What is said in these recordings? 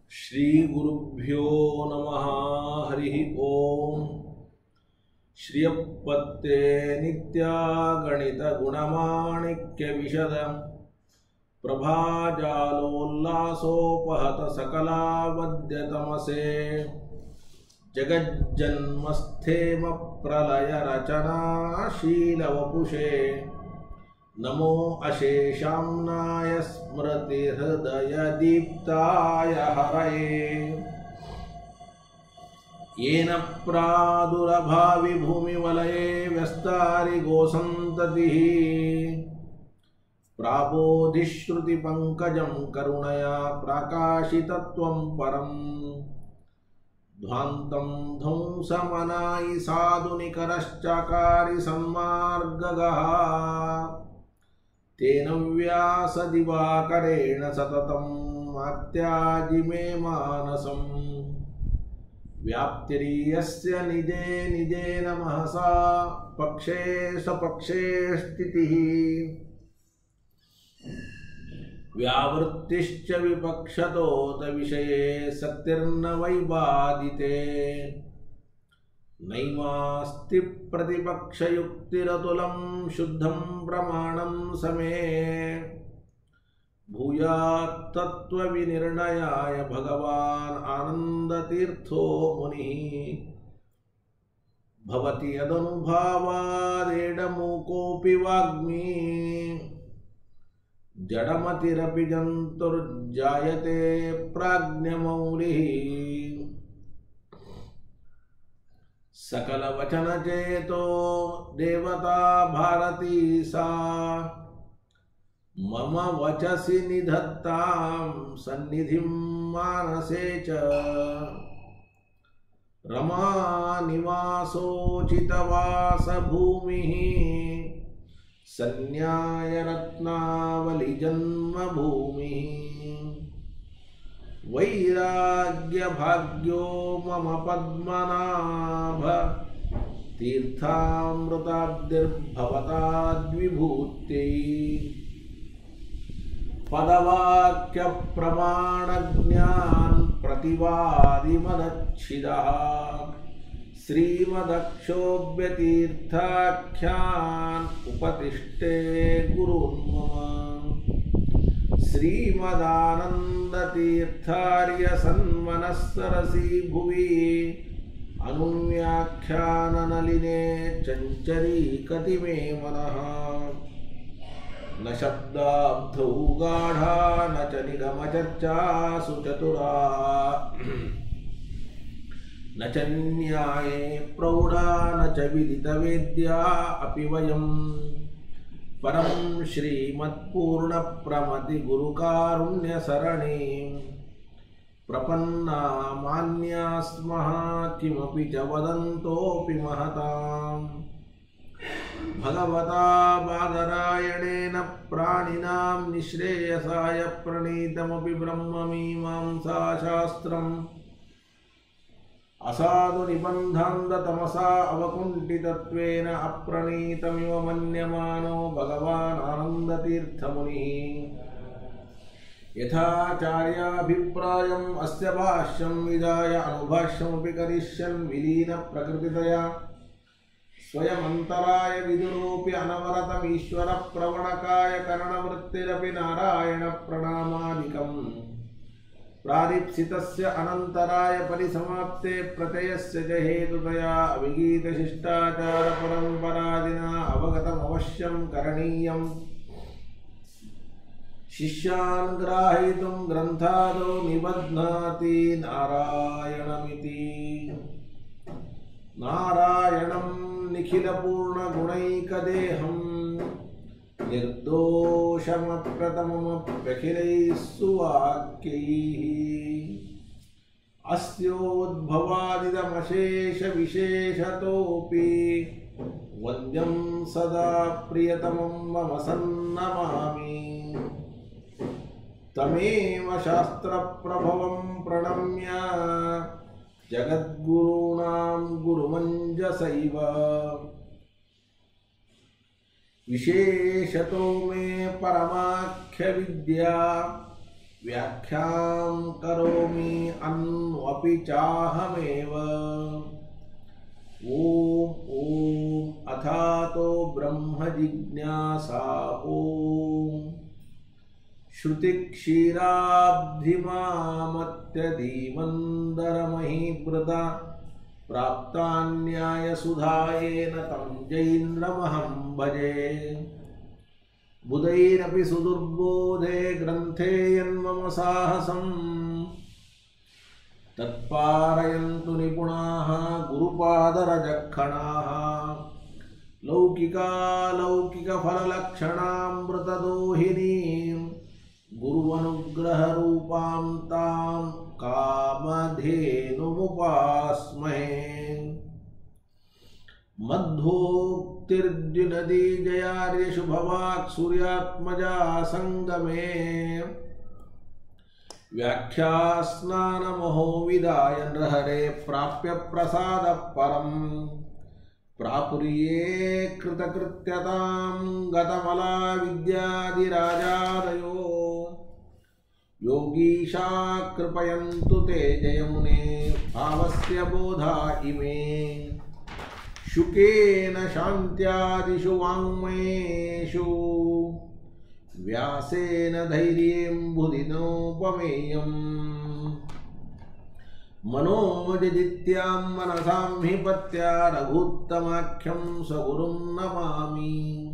ಶ್ರೀಗುರುಭ್ಯೋ ನಮಃ ಹರಿ ಓಂ ಶ್ರಿಯಪ್ಪತ್ತೇ ನಿತ್ಯ ಗಣಿತ ಗುಣಮಾಣಿಕ್ಯ ವಿಶದ ಪ್ರಭಾಜಾಲೋಲ್ಲಾಸೋಪಹತ ಸಕಲಾವದ್ಯತಮಸೆ ಜಗಜ್ಜನ್ಮಸ್ಥೇಮ ಪ್ರಲಯ ರಚನಾಶೀಲವಪುಷೇ ನಮೋ ಅಶೇಷಾಂನಾಯ ಸ್ಮೃತಿಹೃದಯದೀಪ್ತಾಯ ಹರಯೇ येन प्रादुरभावि भूमिवलये व्यस्तारि गोसन्ततिः प्राबोधिश्रुतिपङ्कजं करुणया प्राकाशितत्वं परम् ध्वान्तं ध्वंसमनायि साधुनिकरश्चकारि सन्मार्गगः तेन व्यासदिवाकरेण सततं मात्याजि मे मानसम् व्याप्तिरीयस्य निजे निजेन महसा पक्षे सपक्षे स्थितिः व्यावृत्तिश्च विपक्षतोतविषये सत्तिर्न वैबादिते नैवास्ति प्रतिपक्षयुक्तिरतुलं शुद्धं प्रमाणं समे भूयात्तत्त्वविनिर्णयाय भगवान् आनन्दतीर्थो मुनिः भवति यदनुभावादेडमूकोऽपि वाग्मी जडमतिरपि जन्तुर्जायते प्राज्ञमौलिः सकलवचनचेतो देवता भारती सा मम वचसि निधत्तां सन्निधिं मानसे च रमानिवासोचितवासभूमिः सन्न्यायरत्नावलिजन्मभूमिः वैराग्यभाग्यो मम पद्मनाभ तीर्थामृताब्दिर्भवताद्विभूत्यै पदवाक्यप्रमाणज्ञान् प्रतिवादिमदच्छिदः श्रीमदक्षोभ्यतीर्थाख्यान् उपतिष्ठे गुरुन्मम श्रीमदानन्दतीर्थार्यसन्मनःसरसि भुवि अनुव्याख्याननलिने चञ्चरीकति मे मनः न शब्दाब्धौ गाढा न च निगमचर्चासु चतुरा न च न्याये प्रौढा न च विदितवेद्या अपि वयम् परं श्रीमत्पूर्णप्रमतिगुरुकारुण्यसरणीं प्रपन्ना मान्या स्मः किमपि च वदन्तोऽपि महताम् भगवता बादरायणेन प्राणिनां निःश्रेयसाय प्रणीतमपि ब्रह्ममीमांसाशास्त्रम् असाधुनिबन्धान्धतमसा अवकुण्ठितत्वेन अप्रणीतमिव मन्यमानो भगवान् आनन्दतीर्थमुनिः यथाचार्याभिप्रायम् अस्य भाष्यं विधाय अनुभाष्यमपि करिष्यन् विलीनप्रकृतितया स्वयमन्तराय विदुरोऽपि अनवरतमीश्वरप्रवणकाय करणवृत्तिरपि नारायणप्रणामादिकम् प्रादीप्सितस्य अनन्तराय परिसमाप्ते प्रत्ययस्य च हेतुतया अविगीतशिष्टाचारपरम्परादिना अवगतमवश्यं करणीयम् शिष्यान् ग्राहयितुं ग्रन्थादौ निबध्नाति नारायणमिति नारायणं निखिलपूर्णगुणैकदेहं निर्दोषमप्रतममप्यखिलैः सुवाक्यैः अस्योद्भवादिदमशेषविशेषतोऽपि वन्द्यं सदा प्रियतमं मम सन्नमामि तमेव शास्त्रप्रभवं प्रणम्य जगद्गुरूणां गुरुमञ्जसैव विशेषतो मे परमाख्यविद्या व्याख्यां करोमि अन्वपि चाहमेव ॐ ॐ अथातो ब्रह्मजिज्ञासा ॐ श्रुतिक्षीराब्धिमामत्यधीमन्दरमहीवृता प्राप्तान्यायसुधायेन तं जैन्द्रमहं भजे बुधैरपि सुदुर्बोधे ग्रन्थे यन्मम साहसम् तत्पारयन्तु निपुणाः गुरुपादरजक्षणाः लौकिकालौकिकफललक्षणामृतदोहिनीं गुरुवनुग्रहरूपां तां कामधेनुमुपास्महे मध्वोक्तिर्द्युनदी जयार्यशुभवाक् सूर्यात्मजा सङ्गमे व्याख्यास्नानमहो विदाय नृहरे प्राप्य प्रसादः परम् प्रापुर्ये कृतकृत्यतां गतमला विद्यादिराजादयो योगीशा कृपयन्तु ते जयमुने भावस्य बोधा इमे शुकेन शान्त्यादिषु वाङ्मयेषु व्यासेन धैर्येऽम्बुदिनोपमेयम् मनोजदित्यां मनसां हि पत्या रघुत्तमाख्यं सगुरुं नमामि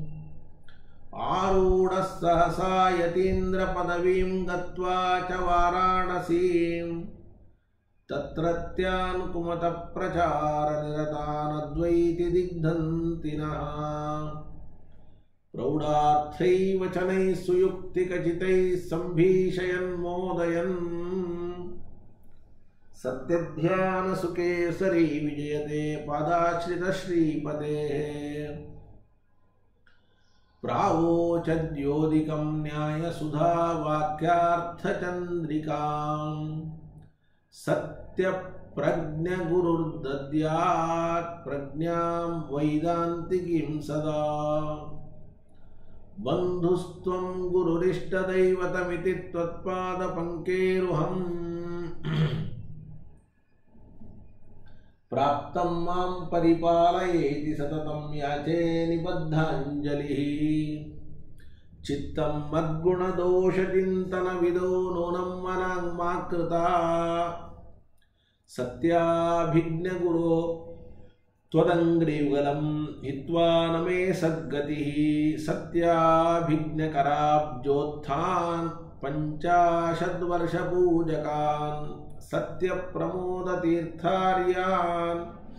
आरूढः सहसा यतीन्द्रपदवीं गत्वा च वाराणसीं तत्रत्यानुकुमतप्रचारनिरतानद्वैति दिग्धन्ति नः प्रौढार्थैः वचनैः सुयुक्तिकचितैः सम्भीषयन्मोदयन् सत्यध्यानसुकेसरी विजयते पादाश्रितश्रीपतेः प्रावोचद्योदिकं न्यायसुधावाक्यार्थचन्द्रिकाम् सत्यप्रज्ञगुरुर्दद्यात् प्रज्ञां वैदान्तिकीं सदा बन्धुस्त्वं गुरुरिष्टदैवतमिति त्वत्पादपङ्केरुहम् प्राप्तं मां परिपालयेति सततं याचे निबद्धाञ्जलिः चित्तं मद्गुणदोषचिन्तनविदो नूनं मनाङ्मा कृता सत्याभिज्ञगुरो त्वदङ्ग्रियुगलं हित्वा न मे सद्गतिः सत्याभिज्ञकराब्जोत्थान् पञ्चाशद्वर्षपूजकान् सत्यप्रमोदतीर्थार्यान्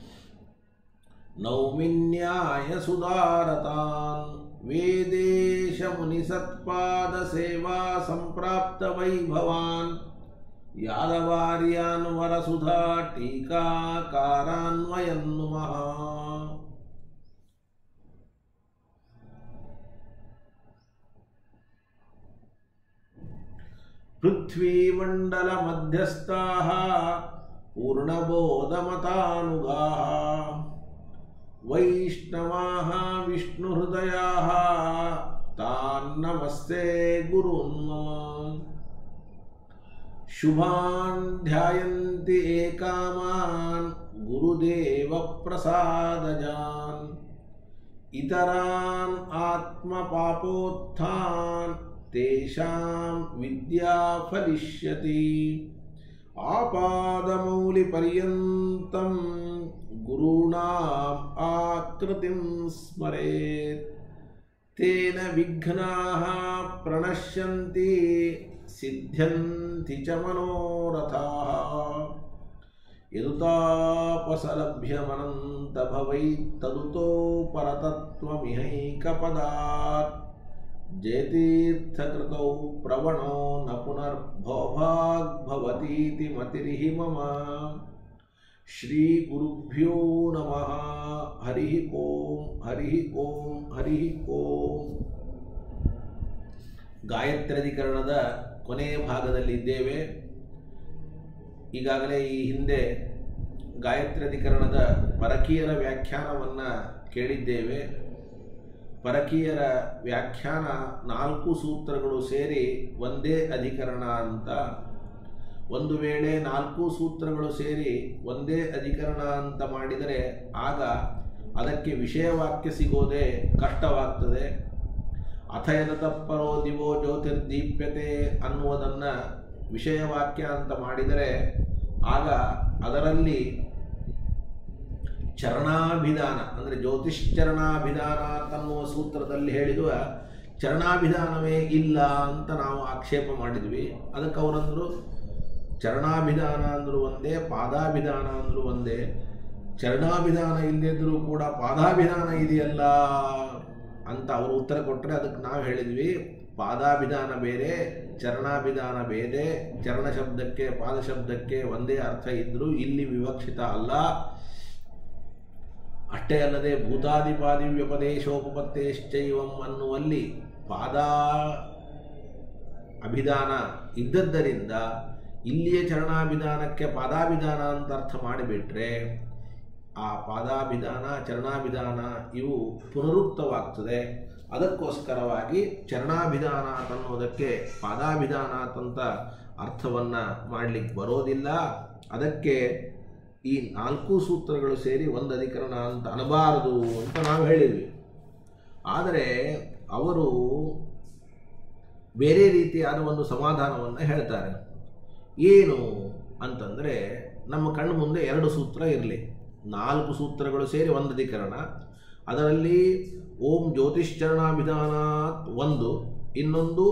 नौमिन्यायसुदारतान् वेदेशमुनिसत्पादसेवा सम्प्राप्तवैभवान् यादवार्यान् वरसुधा टीकाकारान्वयन्नुमः पृथ्वीमण्डलमध्यस्थाः पूर्णबोधमतानुगाः वैष्णवाः विष्णुहृदयाः तान्नमस्ते गुरून् मम शुभान् ध्यायन्ति एकामान् गुरुदेवप्रसादजान् इतरान् आत्मपापोत्थान् तेषां विद्या फलिष्यति आपादमौलिपर्यन्तं गुरूणाम् आकृतिं स्मरेत् तेन विघ्नाः प्रणश्यन्ति सिद्ध्यन्ति च मनोरथाः यदुतापसलभ्यमनन्तभवैत्तदुतो परतत्त्वमिहैकपदात् जयतीर्थकृतौ प्रवणो न पुनर्भवभाग्भवतीति मतिरिह मम श्रीगुरुभ्यो नमः हरिः ॐ हरिः ॐ हरिः ॐ ಗಾಯತ್ರ್ಯಧಿಕರಣದ ಕೊನೆಯ ಭಾಗದಲ್ಲಿದ್ದೇವೆ ಈಗಾಗಲೇ ಈ ಹಿಂದೆ ಗಾಯತ್ರ್ಯಧಿಕರಣದ ಪರಕೀಯರ ವ್ಯಾಖ್ಯಾನವನ್ನು ಕೇಳಿದ್ದೇವೆ ಪರಕೀಯರ ವ್ಯಾಖ್ಯಾನ ನಾಲ್ಕು ಸೂತ್ರಗಳು ಸೇರಿ ಒಂದೇ ಅಧಿಕರಣ ಅಂತ ಒಂದು ವೇಳೆ ನಾಲ್ಕು ಸೂತ್ರಗಳು ಸೇರಿ ಒಂದೇ ಅಧಿಕರಣ ಅಂತ ಮಾಡಿದರೆ ಆಗ ಅದಕ್ಕೆ ವಿಷಯವಾಕ್ಯ ಸಿಗೋದೇ ಕಷ್ಟವಾಗ್ತದೆ ಅಥಯದ ತಪ್ಪರೋ ದಿವೋ ಜ್ಯೋತಿರ್ದೀಪ್ಯತೆ ಅನ್ನುವುದನ್ನು ವಿಷಯವಾಕ್ಯ ಅಂತ ಮಾಡಿದರೆ ಆಗ ಅದರಲ್ಲಿ ಚರಣಾಭಿಧಾನ ಅಂದರೆ ಜ್ಯೋತಿಶ್ಚರಣಾಭಿಧಾನ ಅಂತನ್ನುವ ಸೂತ್ರದಲ್ಲಿ ಹೇಳಿರುವ ಚರಣಾಭಿಧಾನವೇ ಇಲ್ಲ ಅಂತ ನಾವು ಆಕ್ಷೇಪ ಮಾಡಿದ್ವಿ ಅದಕ್ಕೆ ಅವರಂದರು ಚರಣಾಭಿಧಾನ ಅಂದರೂ ಒಂದೇ ಪಾದಾಭಿಧಾನ ಅಂದರೂ ಒಂದೇ ಚರಣಾಭಿಧಾನ ಇಲ್ಲದಿದ್ದರೂ ಕೂಡ ಪಾದಾಭಿಧಾನ ಇದೆಯಲ್ಲ ಅಂತ ಅವರು ಉತ್ತರ ಕೊಟ್ಟರೆ ಅದಕ್ಕೆ ನಾವು ಹೇಳಿದ್ವಿ ಪಾದಾಭಿಧಾನ ಬೇರೆ ಚರಣಾಭಿಧಾನ ಬೇರೆ ಚರಣ ಶಬ್ದಕ್ಕೆ ಪಾದ ಶಬ್ದಕ್ಕೆ ಒಂದೇ ಅರ್ಥ ಇದ್ದರೂ ಇಲ್ಲಿ ವಿವಕ್ಷಿತ ಅಲ್ಲ ಅಷ್ಟೇ ಅಲ್ಲದೆ ಭೂತಾದಿಪಾದಿ ವ್ಯಪದೇಶೋಪತ್ತೇಶ್ಚೈವಂ ಅನ್ನುವಲ್ಲಿ ಪಾದ ಅಭಿಧಾನ ಇದ್ದದ್ದರಿಂದ ಇಲ್ಲಿಯ ಚರಣಾಭಿಧಾನಕ್ಕೆ ಪಾದಾಭಿಧಾನ ಅಂತ ಅರ್ಥ ಮಾಡಿಬಿಟ್ರೆ ಆ ಪಾದಾಭಿಧಾನ ಚರಣಾಭಿಧಾನ ಇವು ಪುನರುಕ್ತವಾಗ್ತದೆ ಅದಕ್ಕೋಸ್ಕರವಾಗಿ ಚರಣಾಭಿಧಾನ ಅನ್ನೋದಕ್ಕೆ ಪಾದಾಭಿಧಾನ ಅಂತ ಅರ್ಥವನ್ನು ಮಾಡಲಿಕ್ಕೆ ಬರೋದಿಲ್ಲ ಅದಕ್ಕೆ ಈ ನಾಲ್ಕು ಸೂತ್ರಗಳು ಸೇರಿ ಒಂದು ಅಧಿಕರಣ ಅಂತ ಅನ್ನಬಾರದು ಅಂತ ನಾವು ಹೇಳಿದ್ವಿ ಆದರೆ ಅವರು ಬೇರೆ ರೀತಿಯಾದ ಒಂದು ಸಮಾಧಾನವನ್ನು ಹೇಳ್ತಾರೆ ಏನು ಅಂತಂದರೆ ನಮ್ಮ ಕಣ್ಣು ಮುಂದೆ ಎರಡು ಸೂತ್ರ ಇರಲಿ ನಾಲ್ಕು ಸೂತ್ರಗಳು ಸೇರಿ ಒಂದು ಅಧಿಕರಣ ಅದರಲ್ಲಿ ಓಂ ಜ್ಯೋತಿಶ್ಚರಣಾಭಿಧಾನ ಒಂದು ಇನ್ನೊಂದು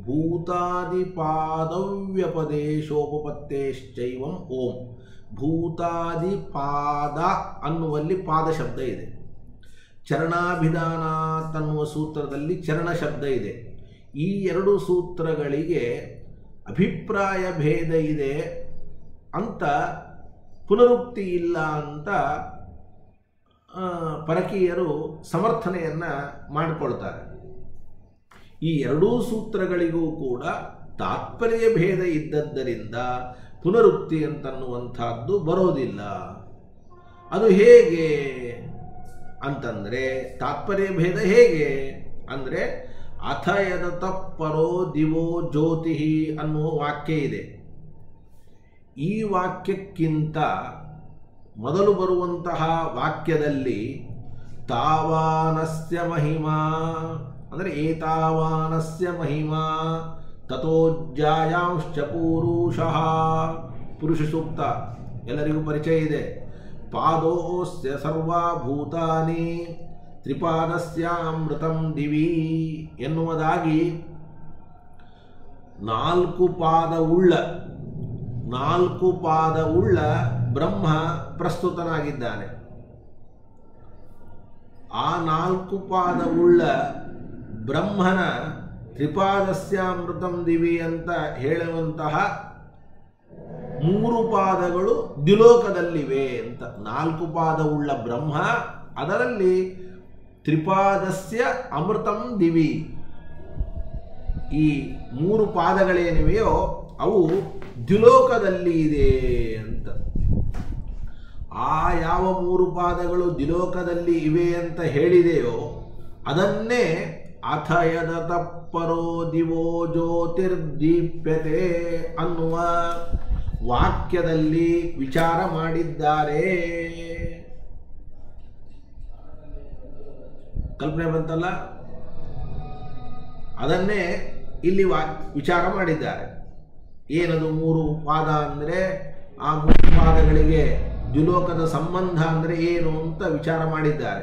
ಭೂತಾದಿಪಾದವ್ಯಪದೇಶೋಪತ್ತೇಶ್ಚೈವಂ ಓಂ ಭೂತಾದಿಪಾದ ಅನ್ನುವಲ್ಲಿ ಪಾದ ಶಬ್ದ ಇದೆ ಚರಣಾಭಿಧಾನ ತನ್ನುವ ಸೂತ್ರದಲ್ಲಿ ಚರಣ ಶಬ್ದ ಇದೆ ಈ ಎರಡು ಸೂತ್ರಗಳಿಗೆ ಅಭಿಪ್ರಾಯ ಭೇದ ಇದೆ ಅಂತ ಪುನರುಕ್ತಿ ಇಲ್ಲ ಅಂತ ಆ, ಪರಕೀಯರು ಸಮರ್ಥನೆಯನ್ನು ಮಾಡಿಕೊಳ್ತಾರೆ ಈ ಎರಡೂ ಸೂತ್ರಗಳಿಗೂ ಕೂಡ ತಾತ್ಪರ್ಯ ಭೇದ ಇದ್ದದ್ದರಿಂದ ಪುನರುಕ್ತಿ ಅಂತನ್ನುವಂಥದ್ದು ಬರೋದಿಲ್ಲ ಅದು ಹೇಗೆ ಅಂತಂದರೆ ತಾತ್ಪರ್ಯ ಭೇದ ಹೇಗೆ ಅಂದರೆ ಅಥಯದ ತಪ್ಪರೋ ದಿವೋ ಜ್ಯೋತಿ ಅನ್ನುವ ವಾಕ್ಯ ಇದೆ ಈ ವಾಕ್ಯಕ್ಕಿಂತ ಮೊದಲು ಬರುವಂತಹ ವಾಕ್ಯದಲ್ಲಿ ತಾವಾನಸ್ಯ ಮಹಿಮಾ ಅಂದರೆ ಏತಾವಾನಸ್ಯ ಮಹಿಮಾ ತಥೋಜ್ಜಾಯಾಂಶ್ಚ ಪೂರುಷಃ ಪುರುಷ ಸೂಕ್ತ ಎಲ್ಲರಿಗೂ ಪರಿಚಯ ಇದೆ ಪಾದೋಸ್ಯ ಸರ್ವಭೂತಾನಿ ತ್ರಿಪಾದಸ್ಯಾಮೃತಂ ದಿವಿ ಎನ್ನುವುದಾಗಿ ನಾಲ್ಕು ಪಾದವುಳ್ಳ ನಾಲ್ಕು ಪಾದವುಳ್ಳ ಬ್ರಹ್ಮ ಪ್ರಸ್ತುತನಾಗಿದ್ದಾನೆ ಆ ನಾಲ್ಕು ಪಾದವುಳ್ಳ ಬ್ರಹ್ಮನ ತ್ರಿಪಾದಸ್ಯಾಮೃತಂ ದಿವಿ ಅಂತ ಹೇಳುವಂತಹ ಮೂರು ಪಾದಗಳು ದ್ವಿಲೋಕದಲ್ಲಿವೆ ಅಂತ ನಾಲ್ಕು ಪಾದವುಳ್ಳ ಬ್ರಹ್ಮ ಅದರಲ್ಲಿ ತ್ರಿಪಾದಸ್ಯ ಅಮೃತಂ ದಿವಿ ಈ ಮೂರು ಪಾದಗಳೇನಿವೆಯೋ ಅವು ದ್ವಿಲೋಕದಲ್ಲಿ ಇದೆ ಅಂತ ಆ ಯಾವ ಮೂರು ಪಾದಗಳು ದ್ವಿಲೋಕದಲ್ಲಿ ಇವೆ ಅಂತ ಹೇಳಿದೆಯೋ ಅದನ್ನೇ ಅಥಯದ ತಪ್ಪರೋ ದಿವೋ ಜ್ಯೋತಿರ್ದೀಪ್ಯತೆ ಅನ್ನುವ ವಾಕ್ಯದಲ್ಲಿ ವಿಚಾರ ಮಾಡಿದ್ದಾರೆ ಕಲ್ಪನೆ ಬಂತಲ್ಲ ಅದನ್ನೇ ಇಲ್ಲಿ ವಾ ವಿಚಾರ ಮಾಡಿದ್ದಾರೆ ಏನದು ಮೂರು ಪಾದ ಅಂದರೆ ಆ ಮೂರು ಪಾದಗಳಿಗೆ ದ್ವಿಲೋಕದ ಸಂಬಂಧ ಅಂದರೆ ಏನು ಅಂತ ವಿಚಾರ ಮಾಡಿದ್ದಾರೆ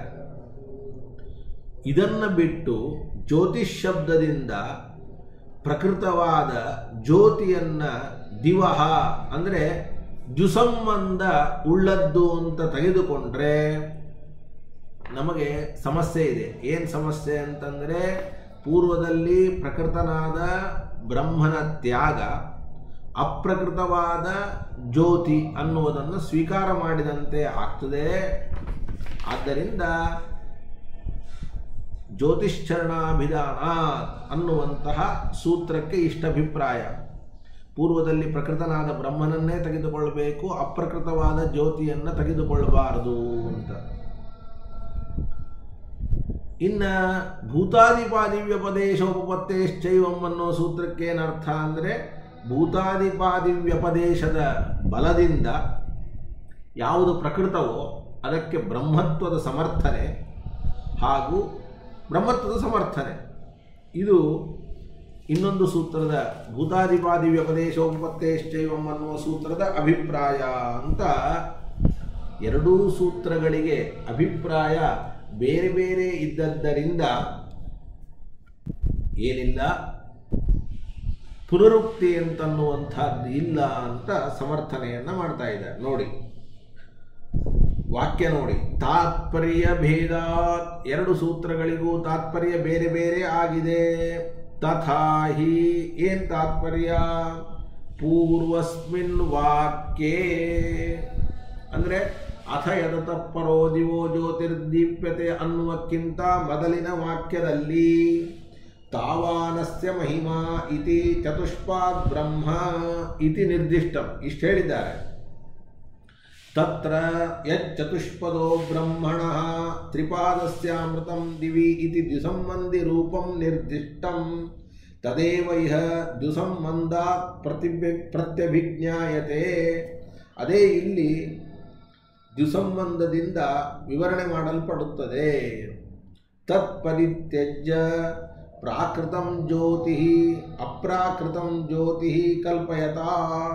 ಇದನ್ನು ಬಿಟ್ಟು ಜ್ಯೋತಿಷ್ ಶಬ್ದದಿಂದ ಪ್ರಕೃತವಾದ ಜ್ಯೋತಿಯನ್ನ ದಿವಹ ಅಂದರೆ ದ್ಯುಸಂಬಂಧ ಉಳ್ಳದ್ದು ಅಂತ ತೆಗೆದುಕೊಂಡ್ರೆ ನಮಗೆ ಸಮಸ್ಯೆ ಇದೆ ಏನು ಸಮಸ್ಯೆ ಅಂತಂದರೆ ಪೂರ್ವದಲ್ಲಿ ಪ್ರಕೃತನಾದ ಬ್ರಹ್ಮನ ತ್ಯಾಗ ಅಪ್ರಕೃತವಾದ ಜ್ಯೋತಿ ಅನ್ನುವುದನ್ನು ಸ್ವೀಕಾರ ಮಾಡಿದಂತೆ ಆಗ್ತದೆ ಆದ್ದರಿಂದ ಜ್ಯೋತಿಶ್ಚರಣಾಭಿಧಾನ ಅನ್ನುವಂತಹ ಸೂತ್ರಕ್ಕೆ ಇಷ್ಟ ಅಭಿಪ್ರಾಯ ಪೂರ್ವದಲ್ಲಿ ಪ್ರಕೃತನಾದ ಬ್ರಹ್ಮನನ್ನೇ ತೆಗೆದುಕೊಳ್ಳಬೇಕು ಅಪ್ರಕೃತವಾದ ಜ್ಯೋತಿಯನ್ನು ತೆಗೆದುಕೊಳ್ಳಬಾರದು ಅಂತ ಇನ್ನು ಭೂತಾದಿಪಾದಿವ್ಯಪದೇಶೋಪತ್ತೇಶ್ಚೈವಂ ಅನ್ನೋ ಸೂತ್ರಕ್ಕೆ ಏನರ್ಥ ಅಂದರೆ ಭೂತಾದಿಪಾದಿವ್ಯಪದೇಶದ ಬಲದಿಂದ ಯಾವುದು ಪ್ರಕೃತವೋ ಅದಕ್ಕೆ ಬ್ರಹ್ಮತ್ವದ ಸಮರ್ಥನೆ ಹಾಗೂ ಬ್ರಹ್ಮತ್ವದ ಸಮರ್ಥನೆ ಇದು ಇನ್ನೊಂದು ಸೂತ್ರದ ಭೂತಾದಿಪಾದಿ ವ್ಯಪದೇಶೋಪತ್ತೇಶ್ಚೈವಂ ಅನ್ನುವ ಸೂತ್ರದ ಅಭಿಪ್ರಾಯ ಅಂತ ಎರಡೂ ಸೂತ್ರಗಳಿಗೆ ಅಭಿಪ್ರಾಯ ಬೇರೆ ಬೇರೆ ಇದ್ದದ್ದರಿಂದ ಏನಿಲ್ಲ ಪುನರುಕ್ತಿ ಅಂತನ್ನುವಂಥದ್ದು ಇಲ್ಲ ಅಂತ ಸಮರ್ಥನೆಯನ್ನು ಮಾಡ್ತಾ ಇದ್ದಾರೆ ನೋಡಿ ವಾಕ್ಯ ನೋಡಿ ತಾತ್ಪರ್ಯ ಭೇದ ಎರಡು ಸೂತ್ರಗಳಿಗೂ ತಾತ್ಪರ್ಯ ಬೇರೆ ಬೇರೆ ಆಗಿದೆ ತಥಾ ಹಿ ಏನ್ ತಾತ್ಪರ್ಯ ಪೂರ್ವಸ್ಮಿನ್ ವಾಕ್ಯೇ ಅಂದರೆ ಅಥ ಯದತ ಪರೋ ದಿವೋ ಜ್ಯೋತಿರ್ದೀಪ್ಯತೆ ಅನ್ನುವಕ್ಕಿಂತ ಮೊದಲಿನ ವಾಕ್ಯದಲ್ಲಿ ತಾವಾನಸ್ಯ ಮಹಿಮಾ ಇತಿ ಚತುಷ್ಪಾದ್ ಬ್ರಹ್ಮ ಇತಿ ನಿರ್ದಿಷ್ಟಂ ಇಷ್ಟು ಹೇಳಿದ್ದಾರೆ ತತ್ರ ಯಚ್ಚತುಷ್ಪದೋ ಬ್ರಹ್ಮಣಃ ತ್ರಿಪಾದಸ್ಯಾಮೃತಂ ದಿವಿ ಇತಿ ದ್ವಿಸಂಬಂಧಿ ರೂಪಂ ನಿರ್ದಿಷ್ಟಂ ತದೇವ ಇಹ ದ್ವಿಸಂಬಂಧ ಪ್ರತಿಭಿ ಪ್ರತ್ಯಭಿಜ್ಞಾಯತೆ ಅದೇ ಇಲ್ಲಿ ದ್ವಿಸಂಬಂಧದಿಂದ ವಿವರಣೆ ಮಾಡಲ್ಪಡುತ್ತದೆ ತತ್ಪರಿತ್ಯಜ್ಯ ಪ್ರಾಕೃತಂ ಜ್ಯೋತಿ ಅಪ್ರಾಕೃತಂ ಜ್ಯೋತಿ ಕಲ್ಪಯತಾ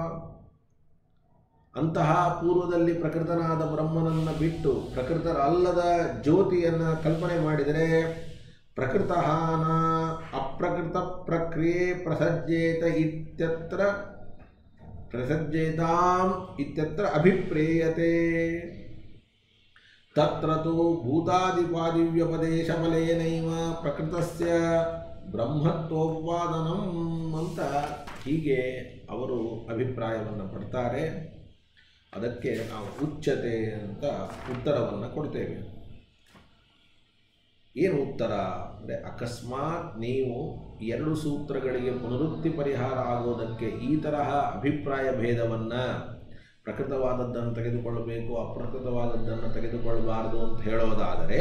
ಅಂತಹ ಪೂರ್ವದಲ್ಲಿ ಪ್ರಕೃತನಾದ ಬ್ರಹ್ಮನನ್ನು ಬಿಟ್ಟು ಪ್ರಕೃತರಲ್ಲದ ಜ್ಯೋತಿಯನ್ನು ಕಲ್ಪನೆ ಮಾಡಿದರೆ ಪ್ರಕೃತಹಾನ ಅಪ್ರಕೃತ ಪ್ರಕ್ರಿಯೆ ಪ್ರಸಜ್ಜೇತ ಇತ್ಯತ್ರ ಪ್ರಸಜ್ಜೇತಾಂ ಇತ್ಯತ್ರ ಅಭಿಪ್ರೇಯತೆ ತತ್ರ ತು ಭೂತಾದಿಪಾದಿವ್ಯಪದೇಶಬಲೇನೈವ ಪ್ರಕೃತಸ್ಯ ಬ್ರಹ್ಮತ್ವೋಪಾದನಂ ಅಂತ ಹೀಗೆ ಅವರು ಅಭಿಪ್ರಾಯವನ್ನು ಪಡ್ತಾರೆ ಅದಕ್ಕೆ ನಾವು ಉಚ್ಚತೆ ಅಂತ ಉತ್ತರವನ್ನು ಕೊಡ್ತೇವೆ ಏನು ಉತ್ತರ ಅಂದರೆ ಅಕಸ್ಮಾತ್ ನೀವು ಎರಡು ಸೂತ್ರಗಳಿಗೆ ಪುನರುಕ್ತಿ ಪರಿಹಾರ ಆಗೋದಕ್ಕೆ ಈ ತರಹ ಅಭಿಪ್ರಾಯ ಭೇದವನ್ನು ಪ್ರಕೃತವಾದದ್ದನ್ನು ತೆಗೆದುಕೊಳ್ಳಬೇಕು ಅಪ್ರಕೃತವಾದದ್ದನ್ನು ತೆಗೆದುಕೊಳ್ಳಬಾರದು ಅಂತ ಹೇಳೋದಾದರೆ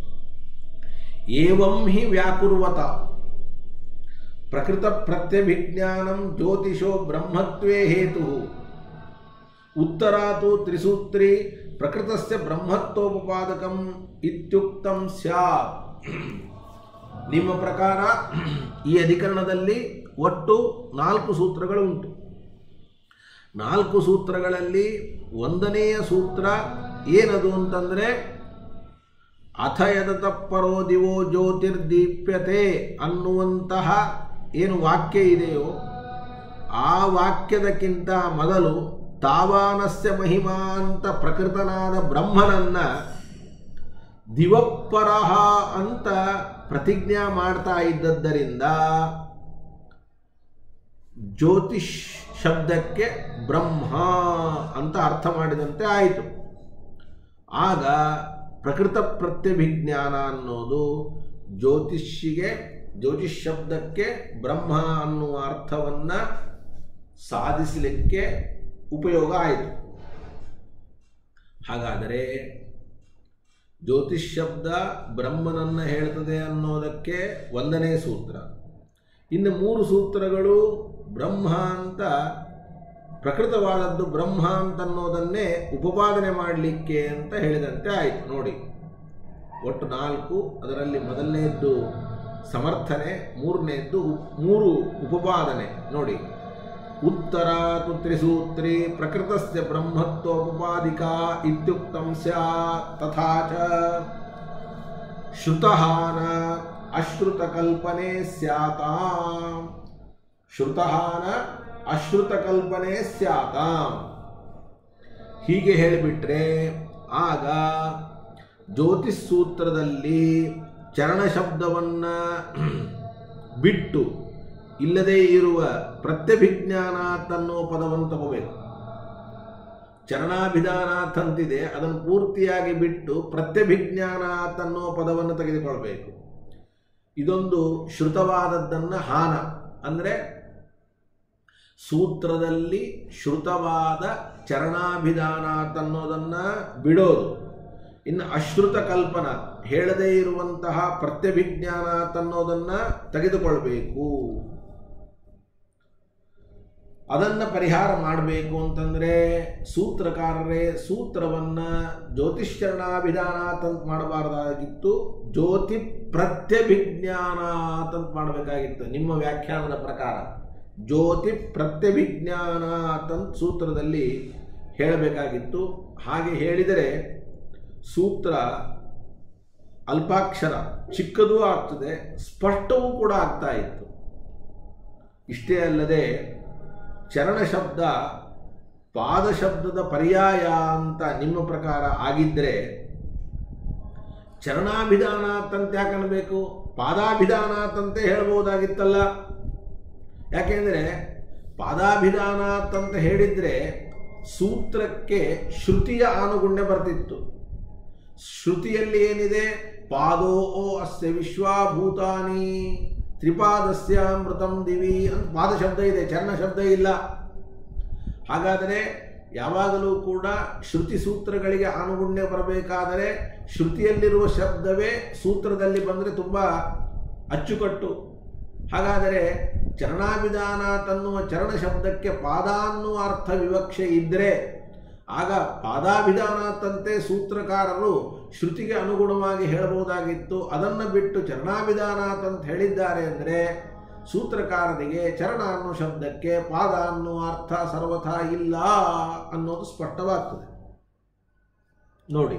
ಏವಂ ಹಿ ವ್ಯಾಕುರ್ವತ ಪ್ರಕೃತ ಪ್ರತ್ಯಭಿಜ್ಞಾನಂ ಜ್ಯೋತಿಷೋ ಬ್ರಹ್ಮತ್ವೇ ಹೇತು ಉತ್ತರಾತು ತ್ರಿಸೂತ್ರಿ ಪ್ರಕೃತಸ್ಯ ಬ್ರಹ್ಮತ್ವೋಪಪಾದಕಂ ಇತ್ಯುಕ್ತಂ ಸ್ಯಾತ್ ನಿಮ್ಮ ಪ್ರಕಾರ ಈ ಅಧಿಕರಣದಲ್ಲಿ ಒಟ್ಟು ನಾಲ್ಕು ಸೂತ್ರಗಳು ಉಂಟು ನಾಲ್ಕು ಸೂತ್ರಗಳಲ್ಲಿ ಒಂದನೆಯ ಸೂತ್ರ ಏನದು ಅಂತಂದರೆ ಅಥ ಯದತ ಪರೋ ದಿವೋ ಜ್ಯೋತಿರ್ದೀಪ್ಯತೆ ಅನ್ನುವಂತಹ ಏನು ವಾಕ್ಯ ಇದೆಯೋ ಆ ವಾಕ್ಯದಕ್ಕಿಂತ ಮೊದಲು ತಾವಾನಸ್ಯ ಮಹಿಮಾ ಅಂತ ಪ್ರಕೃತನಾದ ಬ್ರಹ್ಮನನ್ನ ದಿವಪ್ಪರಹ ಅಂತ ಪ್ರತಿಜ್ಞಾ ಮಾಡ್ತಾ ಇದ್ದದ್ದರಿಂದ ಜ್ಯೋತಿಷ್ ಶಬ್ದಕ್ಕೆ ಬ್ರಹ್ಮ ಅಂತ ಅರ್ಥ ಮಾಡಿದಂತೆ ಆಯಿತು ಆಗ ಪ್ರಕೃತ ಪ್ರತ್ಯಭಿಜ್ಞಾನ ಅನ್ನೋದು ಜ್ಯೋತಿಷಿಗೆ ಜ್ಯೋತಿಷ್ ಶಬ್ದಕ್ಕೆ ಬ್ರಹ್ಮ ಅನ್ನುವ ಅರ್ಥವನ್ನು ಸಾಧಿಸಲಿಕ್ಕೆ ಉಪಯೋಗ ಆಯಿತು ಹಾಗಾದರೆ ಜ್ಯೋತಿಷ್ ಶಬ್ದ ಬ್ರಹ್ಮನನ್ನು ಹೇಳ್ತದೆ ಅನ್ನೋದಕ್ಕೆ ಒಂದನೇ ಸೂತ್ರ ಇನ್ನು ಮೂರು ಸೂತ್ರಗಳು ಬ್ರಹ್ಮ ಅಂತ ಪ್ರಕೃತವಾದದ್ದು ಬ್ರಹ್ಮ ಅಂತನ್ನೋದನ್ನೇ ಉಪಪಾದನೆ ಮಾಡಲಿಕ್ಕೆ ಅಂತ ಹೇಳಿದಂತೆ ಆಯಿತು ನೋಡಿ ಒಟ್ಟು ನಾಲ್ಕು ಅದರಲ್ಲಿ ಮೊದಲನೇದ್ದು ಸಮರ್ಥನೆ ಮೂರನೇದ್ದು ಉಪ್- ಮೂರು ಉಪಪಾದನೆ ನೋಡಿ ಉತ್ತರಾತು ತ್ರಿಸೂತ್ರಿ ಪ್ರಕೃತಸ್ಯ ಬ್ರಹ್ಮತ್ವೋಪಪಾದಿಕಾ ಇತ್ಯುಕ್ತಂ ಸ್ಯಾತ್ ತಥಾ ಚ ಶ್ರುತಹಾನ ಅಶ್ರುತಕಲ್ಪನೆ ಸ್ಯಾತಾಂ ಶ್ರುತಹಾನ ಅಶ್ರುತಕಲ್ಪನೆ ಸ್ಯಾತಾಂ ಹೀಗೆ ಹೇಳಿಬಿಟ್ರೆ ಆಗ ಜ್ಯೋತಿಷ್ ಸೂತ್ರದಲ್ಲಿ ಚರಣ ಶಬ್ದವನ್ನು ಬಿಟ್ಟು ಇಲ್ಲದೇ ಇರುವ ಪ್ರತ್ಯಭಿಜ್ಞಾನಾತ್ ಅನ್ನೋ ಪದವನ್ನು ತಗೋಬೇಕು ಚರಣಾಭಿಧಾನಾತ್ ಅಂತಿದೆ ಅದನ್ನು ಪೂರ್ತಿಯಾಗಿ ಬಿಟ್ಟು ಪ್ರತ್ಯಭಿಜ್ಞಾನಾತ್ ಅನ್ನೋ ಪದವನ್ನು ತೆಗೆದುಕೊಳ್ಬೇಕು ಇದೊಂದು ಶ್ರುತವಾದದ್ದನ್ನು ಹಾನ ಅಂದರೆ ಸೂತ್ರದಲ್ಲಿ ಶ್ರುತವಾದ ಚರಣಾಭಿಧಾನಾತ್ ಅನ್ನೋದನ್ನು ಬಿಡೋದು ಇನ್ನು ಅಶ್ರುತ ಕಲ್ಪನ ಹೇಳದೇ ಇರುವಂತಹ ಪ್ರತ್ಯಭಿಜ್ಞಾನ ತನ್ನೋದನ್ನ ತೆಗೆದುಕೊಳ್ಬೇಕು ಅದನ್ನ ಪರಿಹಾರ ಮಾಡಬೇಕು ಅಂತಂದ್ರೆ ಸೂತ್ರಕಾರರೇ ಸೂತ್ರವನ್ನ ಜ್ಯೋತಿಷ್ಕರಣಾಭಿಧಾನ ತಂತ ಮಾಡಬಾರ್ದಾಗಿತ್ತು ಜ್ಯೋತಿ ಪ್ರತ್ಯಭಿಜ್ಞಾನ ತಂತ ಮಾಡಬೇಕಾಗಿತ್ತು ನಿಮ್ಮ ವ್ಯಾಖ್ಯಾನದ ಪ್ರಕಾರ ಜ್ಯೋತಿ ಪ್ರತ್ಯಭಿಜ್ಞಾನ ತಂತ ಸೂತ್ರದಲ್ಲಿ ಹೇಳಬೇಕಾಗಿತ್ತು ಹಾಗೆ ಹೇಳಿದರೆ ಸೂತ್ರ ಅಲ್ಪಾಕ್ಷರ ಚಿಕ್ಕದೂ ಆಗ್ತದೆ ಸ್ಪಷ್ಟವೂ ಕೂಡ ಆಗ್ತಾ ಇತ್ತು ಇಷ್ಟೇ ಅಲ್ಲದೆ ಚರಣ ಶಬ್ದ ಪಾದ ಶಬ್ದದ ಪರ್ಯಾಯ ಅಂತ ನಿಮ್ಮ ಪ್ರಕಾರ ಆಗಿದ್ದರೆ ಚರಣಾಭಿಧಾನ ತಂತೆ ಯಾಕೆ ಅನ್ಬೇಕು ಪಾದಾಭಿಧಾನ ತಂತೆ ಹೇಳ್ಬೋದಾಗಿತ್ತಲ್ಲ ಯಾಕೆಂದರೆ ಪಾದಾಭಿಧಾನ ತಂತ ಹೇಳಿದ್ರೆ ಸೂತ್ರಕ್ಕೆ ಶ್ರುತಿಯ ಆನುಗುಣ್ಯ ಬರ್ತಿತ್ತು ಶ್ರುತಿಯಲ್ಲಿ ಏನಿದೆ ಪಾದೋ ಅಸ್ಯ ವಿಶ್ವಾಭೂತಾನಿ ತ್ರಿಪಾದಸ್ಯಾಮೃತಂ ದಿವಿ ಅಂತ ಪಾದ ಶಬ್ದ ಇದೆ ಚರಣ ಶಬ್ದ ಇಲ್ಲ ಹಾಗಾದರೆ ಯಾವಾಗಲೂ ಕೂಡ ಶ್ರುತಿ ಸೂತ್ರಗಳಿಗೆ ಆನುಗುಣ್ಯ ಬರಬೇಕಾದರೆ ಶ್ರುತಿಯಲ್ಲಿರುವ ಶಬ್ದವೇ ಸೂತ್ರದಲ್ಲಿ ಬಂದರೆ ತುಂಬ ಅಚ್ಚುಕಟ್ಟು ಹಾಗಾದರೆ ಚರಣಾಭಿಧಾನ ತನ್ನುವ ಚರಣ ಶಬ್ದಕ್ಕೆ ಪಾದ ಅನ್ನುವ ಅರ್ಥ ವಿವಕ್ಷೆ ಇದ್ದರೆ ಆಗ ಪಾದಾಭಿಧಾನದಂತೆ ಸೂತ್ರಕಾರರು ಶ್ರುತಿಗೆ ಅನುಗುಣವಾಗಿ ಹೇಳಬಹುದಾಗಿತ್ತು ಅದನ್ನು ಬಿಟ್ಟು ಚರಣಾಭಿಧಾನ ಅಂತ ಹೇಳಿದ್ದಾರೆ ಅಂದರೆ ಸೂತ್ರಕಾರರಿಗೆ ಚರಣ ಅನ್ನೋ ಶಬ್ದಕ್ಕೆ ಪಾದ ಅನ್ನುವ ಅರ್ಥ ಸರ್ವಥಾ ಇಲ್ಲ ಅನ್ನೋದು ಸ್ಪಷ್ಟವಾಗ್ತದೆ ನೋಡಿ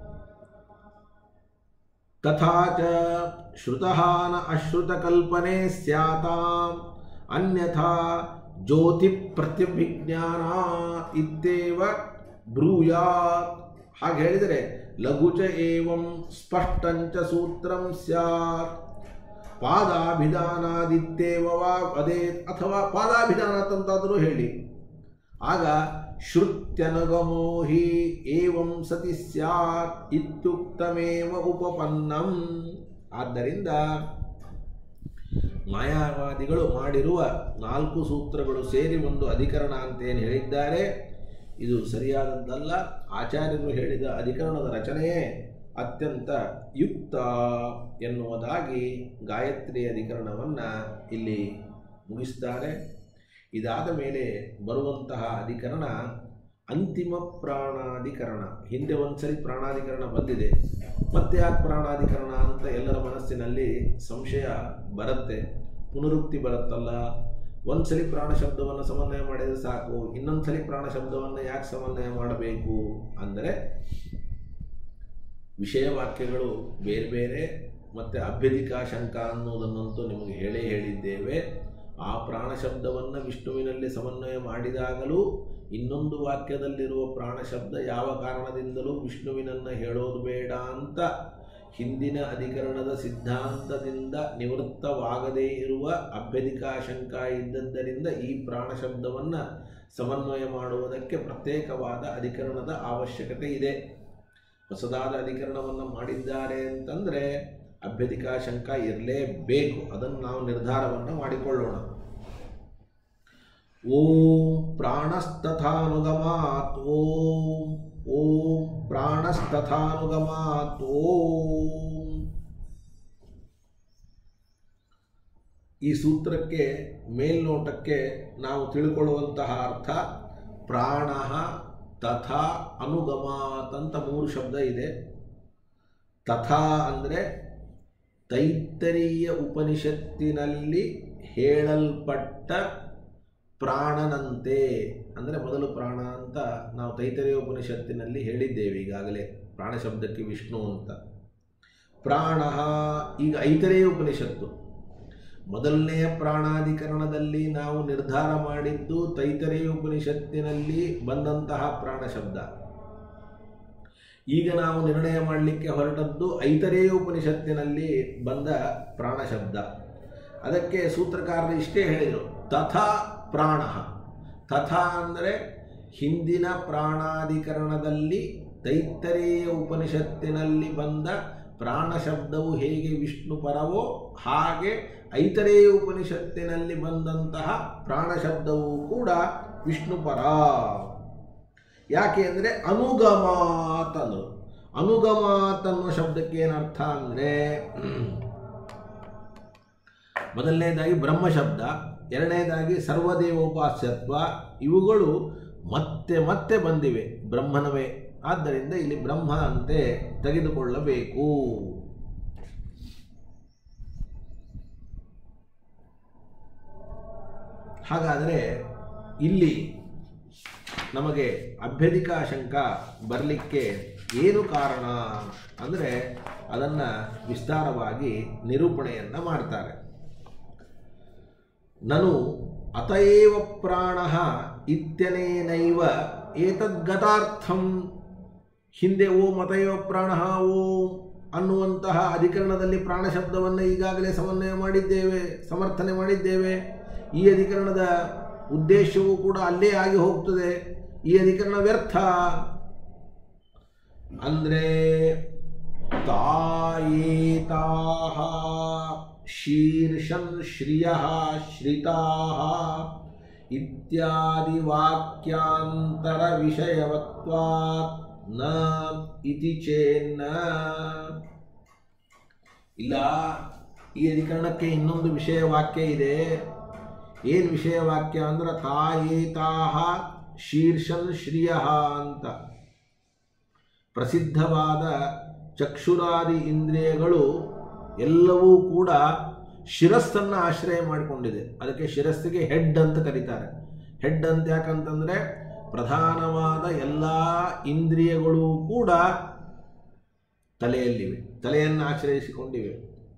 ತಥಾ ಚ ಶ್ರುತಃ ನ ಅಶ್ರುತಕಲ್ಪನೆ ಸ್ಯಾತಾಂ ಅನ್ಯಥಾ ಜ್ಯೋತಿ ಪ್ರತ್ಯಭಿಜ್ಞಾನ ಇತ್ತೇವ ಬ್ರೂಯಾತ್ ಹಾಗೆ ಹೇಳಿದರೆ ಲಘುಚ ಏವಂ ಸ್ಪಷ್ಟಂಚ ಸೂತ್ರಂ ಸ್ಯಾತ್ ಪಾದಾಭಿಧಾನಾದಿತ್ತೇವ ವಾ ವದೇತ್ ಅಥವಾ ಪಾದಾಭಿಧಾನ ತಂತಾದರೂ ಹೇಳಿ ಆಗ ಶ್ರುತ್ಯನುಗಮೋ ಹಿ ಏವಂ ಸತಿ ಸ್ಯಾತ್ ಇತ್ಯುಕ್ತಮೇವ ಉಪಪನ್ನಂ ಆದ್ದರಿಂದ ಮಾಯಾವಾದಿಗಳು ಮಾಡಿರುವ ನಾಲ್ಕು ಸೂತ್ರಗಳು ಸೇರಿ ಒಂದು ಅಧಿಕರಣ ಅಂತ ಏನು ಹೇಳಿದ್ದಾರೆ ಇದು ಸರಿಯಾದದ್ದಲ್ಲ ಆಚಾರ್ಯರು ಹೇಳಿದ ಅಧಿಕರಣದ ರಚನೆಯೇ ಅತ್ಯಂತ ಯುಕ್ತ ಎನ್ನುವುದಾಗಿ ಗಾಯತ್ರಿ ಅಧಿಕರಣವನ್ನು ಇಲ್ಲಿ ಮುಗಿಸ್ತಾರೆ ಇದಾದ ಮೇಲೆ ಬರುವಂತಹ ಅಧಿಕರಣ ಅಂತಿಮ ಪ್ರಾಣಾಧಿಕರಣ ಹಿಂದೆ ಒಂದ್ಸರಿ ಪ್ರಾಣಾಧಿಕರಣ ಬಂದಿದೆ ಮತ್ತೆ ಯಾಕೆ ಪ್ರಾಣಾಧಿಕರಣ ಅಂತ ಎಲ್ಲರ ಮನಸ್ಸಿನಲ್ಲಿ ಸಂಶಯ ಬರುತ್ತೆ ಪುನರುಕ್ತಿ ಬರುತ್ತಲ್ಲ ಒಂದ್ಸಲಿ ಪ್ರಾಣ ಶಬ್ದವನ್ನು ಸಮನ್ವಯ ಮಾಡಿದರೆ ಸಾಕು ಇನ್ನೊಂದ್ಸಲಿ ಪ್ರಾಣ ಶಬ್ದವನ್ನು ಯಾಕೆ ಸಮನ್ವಯ ಮಾಡಬೇಕು ಅಂದರೆ ವಿಷಯ ವಾಕ್ಯಗಳು ಬೇರೆ ಬೇರೆ ಮತ್ತು ಅಭ್ಯಧಿಕಾ ಶಂಕ ಅನ್ನೋದನ್ನಂತೂ ನಿಮಗೆ ಹೇಳೇ ಹೇಳಿದ್ದೇವೆ ಆ ಪ್ರಾಣ ಶಬ್ದವನ್ನು ವಿಷ್ಣುವಿನಲ್ಲಿ ಸಮನ್ವಯ ಮಾಡಿದಾಗಲೂ ಇನ್ನೊಂದು ವಾಕ್ಯದಲ್ಲಿರುವ ಪ್ರಾಣ ಶಬ್ದ ಯಾವ ಕಾರಣದಿಂದಲೂ ವಿಷ್ಣುವಿನನ್ನು ಹೇಳೋದು ಬೇಡ ಅಂತ ಹಿಂದಿನ ಅಧಿಕರಣದ ಸಿದ್ಧಾಂತದಿಂದ ನಿವೃತ್ತವಾಗದೇ ಇರುವ ಅಭ್ಯಧಿಕಾ ಶಂಕ ಇದ್ದದ್ದರಿಂದ ಈ ಪ್ರಾಣ ಶಬ್ದವನ್ನು ಸಮನ್ವಯ ಮಾಡುವುದಕ್ಕೆ ಪ್ರತ್ಯೇಕವಾದ ಅಧಿಕರಣದ ಅವಶ್ಯಕತೆ ಇದೆ ಹೊಸದಾದ ಅಧಿಕರಣವನ್ನು ಮಾಡಿದ್ದಾರೆ ಅಂತಂದರೆ ಅಭ್ಯಧಿಕಾ ಶಂಕ ಇರಲೇಬೇಕು ಅದನ್ನು ನಾವು ನಿರ್ಧಾರವನ್ನು ಮಾಡಿಕೊಳ್ಳೋಣ ಓಂ ಪ್ರಾಣಸ್ತಥಾನುಗಮಾತ್ ಓಂ ಓಂ ಪ್ರಾಣಸ್ತಥಾನುಗಮಾತ್ ಓಂ ಈ ಸೂತ್ರಕ್ಕೆ ಮೇಲ್ನೋಟಕ್ಕೆ ನಾವು ತಿಳ್ಕೊಳ್ಳುವಂತಹ ಅರ್ಥ ಪ್ರಾಣ ತಥಾ ಅನುಗಮಾತ್ ಅಂತ ಮೂರು ಶಬ್ದ ಇದೆ ತಥಾ ಅಂದರೆ ತೈತ್ತರೀಯ ಉಪನಿಷತ್ತಿನಲ್ಲಿ ಹೇಳಲ್ಪಟ್ಟ ಪ್ರಾಣನಂತೆ ಅಂದರೆ ಮೊದಲು ಪ್ರಾಣ ಅಂತ ನಾವು ತೈತರೀಯ ಉಪನಿಷತ್ತಿನಲ್ಲಿ ಹೇಳಿದ್ದೇವೆ ಈಗಾಗಲೇ ಪ್ರಾಣ ಶಬ್ದಕ್ಕೆ ವಿಷ್ಣು ಅಂತ ಪ್ರಾಣ ಈಗ ಐತರೇಯ ಉಪನಿಷತ್ತು ಮೊದಲನೆಯ ಪ್ರಾಣಾಧಿಕರಣದಲ್ಲಿ ನಾವು ನಿರ್ಧಾರ ಮಾಡಿದ್ದು ತೈತರೇಯ ಉಪನಿಷತ್ತಿನಲ್ಲಿ ಬಂದಂತಹ ಪ್ರಾಣ ಶಬ್ದ ಈಗ ನಾವು ನಿರ್ಣಯ ಮಾಡಲಿಕ್ಕೆ ಹೊರಟದ್ದು ಐತರೇಯ ಉಪನಿಷತ್ತಿನಲ್ಲಿ ಬಂದ ಪ್ರಾಣ ಶಬ್ದ ಅದಕ್ಕೆ ಸೂತ್ರಕಾರರು ಇಷ್ಟೇ ಹೇಳಿದರು ತಥಾ ಪ್ರಾಣ ತಥಾ ಅಂದರೆ ಹಿಂದಿನ ಪ್ರಾಣಾಧಿಕರಣದಲ್ಲಿ ತೈತ್ತರೇಯ ಉಪನಿಷತ್ತಿನಲ್ಲಿ ಬಂದ ಪ್ರಾಣ ಶಬ್ದವು ಹೇಗೆ ವಿಷ್ಣು ಪರವೋ ಹಾಗೆ ಐತರೇಯ ಉಪನಿಷತ್ತಿನಲ್ಲಿ ಬಂದಂತಹ ಪ್ರಾಣ ಶಬ್ದವು ಕೂಡ ವಿಷ್ಣು ಪರ ಯಾಕೆ ಅಂದರೆ ಅನುಗಮಾತ್ ಅಂದರು ಅನುಗಮಾತ್ ಅನ್ನುವ ಶಬ್ದಕ್ಕೆ ಏನರ್ಥ ಅಂದರೆ ಮೊದಲನೇದಾಗಿ ಬ್ರಹ್ಮ ಶಬ್ದ ಎರಡನೇದಾಗಿ ಸರ್ವದೇವೋಪಾಸ್ಯತ್ವ ಇವುಗಳು ಮತ್ತೆ ಮತ್ತೆ ಬಂದಿವೆ ಬ್ರಹ್ಮನವೇ ಆದ್ದರಿಂದ ಇಲ್ಲಿ ಬ್ರಹ್ಮ ಅಂತೆ ತೆಗೆದುಕೊಳ್ಳಬೇಕು ಹಾಗಾದರೆ ಇಲ್ಲಿ ನಮಗೆ ಅಭ್ಯಧಿಕಾಶಂಕ ಬರಲಿಕ್ಕೆ ಏನು ಕಾರಣ ಅಂದರೆ ಅದನ್ನು ವಿಸ್ತಾರವಾಗಿ ನಿರೂಪಣೆಯನ್ನು ಮಾಡ್ತಾರೆ ನನು ಅತಏವ ಪ್ರಾಣ ಇತ್ಯನೇನೈವ ಏತದ್ಗತಾರ್ಥಂ ಹಿಂದೆ ಓಂ ಅತಯವ ಪ್ರಾಣ ಓಂ ಅನ್ನುವಂತಹ ಅಧಿಕರಣದಲ್ಲಿ ಪ್ರಾಣ ಶಬ್ದವನ್ನು ಈಗಾಗಲೇ ಸಮನ್ವಯ ಮಾಡಿದ್ದೇವೆ ಸಮರ್ಥನೆ ಮಾಡಿದ್ದೇವೆ ಈ ಅಧಿಕರಣದ ಉದ್ದೇಶವೂ ಕೂಡ ಅಲ್ಲೇ ಆಗಿ ಹೋಗ್ತದೆ ಈ ಅಧಿಕರಣ ವ್ಯರ್ಥ ಅಂದರೆ ತಾಯೇತಾಹ ಶೀರ್ಷನ್ ಶ್ರಿಯ ಶ್ರಿತಾ ಇತ್ಯಾದಿ ವಾಕ್ಯಾಂತರ ವಿಷಯವತ್ವಾತ್ ನ ಇತಿ ಚೇನ್ನ ಇಲ್ಲ ಈ ಅಧಿಕರಣಕ್ಕೆ ಇನ್ನೊಂದು ವಿಷಯ ವಾಕ್ಯ ಇದೆ ಏನು ವಿಷಯ ವಾಕ್ಯ ಅಂದ್ರೆ ತಾಯೇತಾಹ ಶೀರ್ಷನ್ ಶ್ರಿಯ ಅಂತ ಪ್ರಸಿದ್ಧವಾದ ಚಕ್ಷುರಾದಿ ಇಂದ್ರಿಯಗಳು ಎಲ್ಲವೂ ಕೂಡ ಶಿರಸ್ಸನ್ನು ಆಶ್ರಯ ಮಾಡಿಕೊಂಡಿದೆ ಅದಕ್ಕೆ ಶಿರಸ್ಸಿಗೆ ಹೆಡ್ ಅಂತ ಕರೀತಾರೆ ಹೆಡ್ ಅಂತ ಯಾಕಂತಂದರೆ ಪ್ರಧಾನವಾದ ಎಲ್ಲ ಇಂದ್ರಿಯಗಳು ಕೂಡ ತಲೆಯಲ್ಲಿವೆ ತಲೆಯನ್ನು ಆಶ್ರಯಿಸಿಕೊಂಡಿವೆ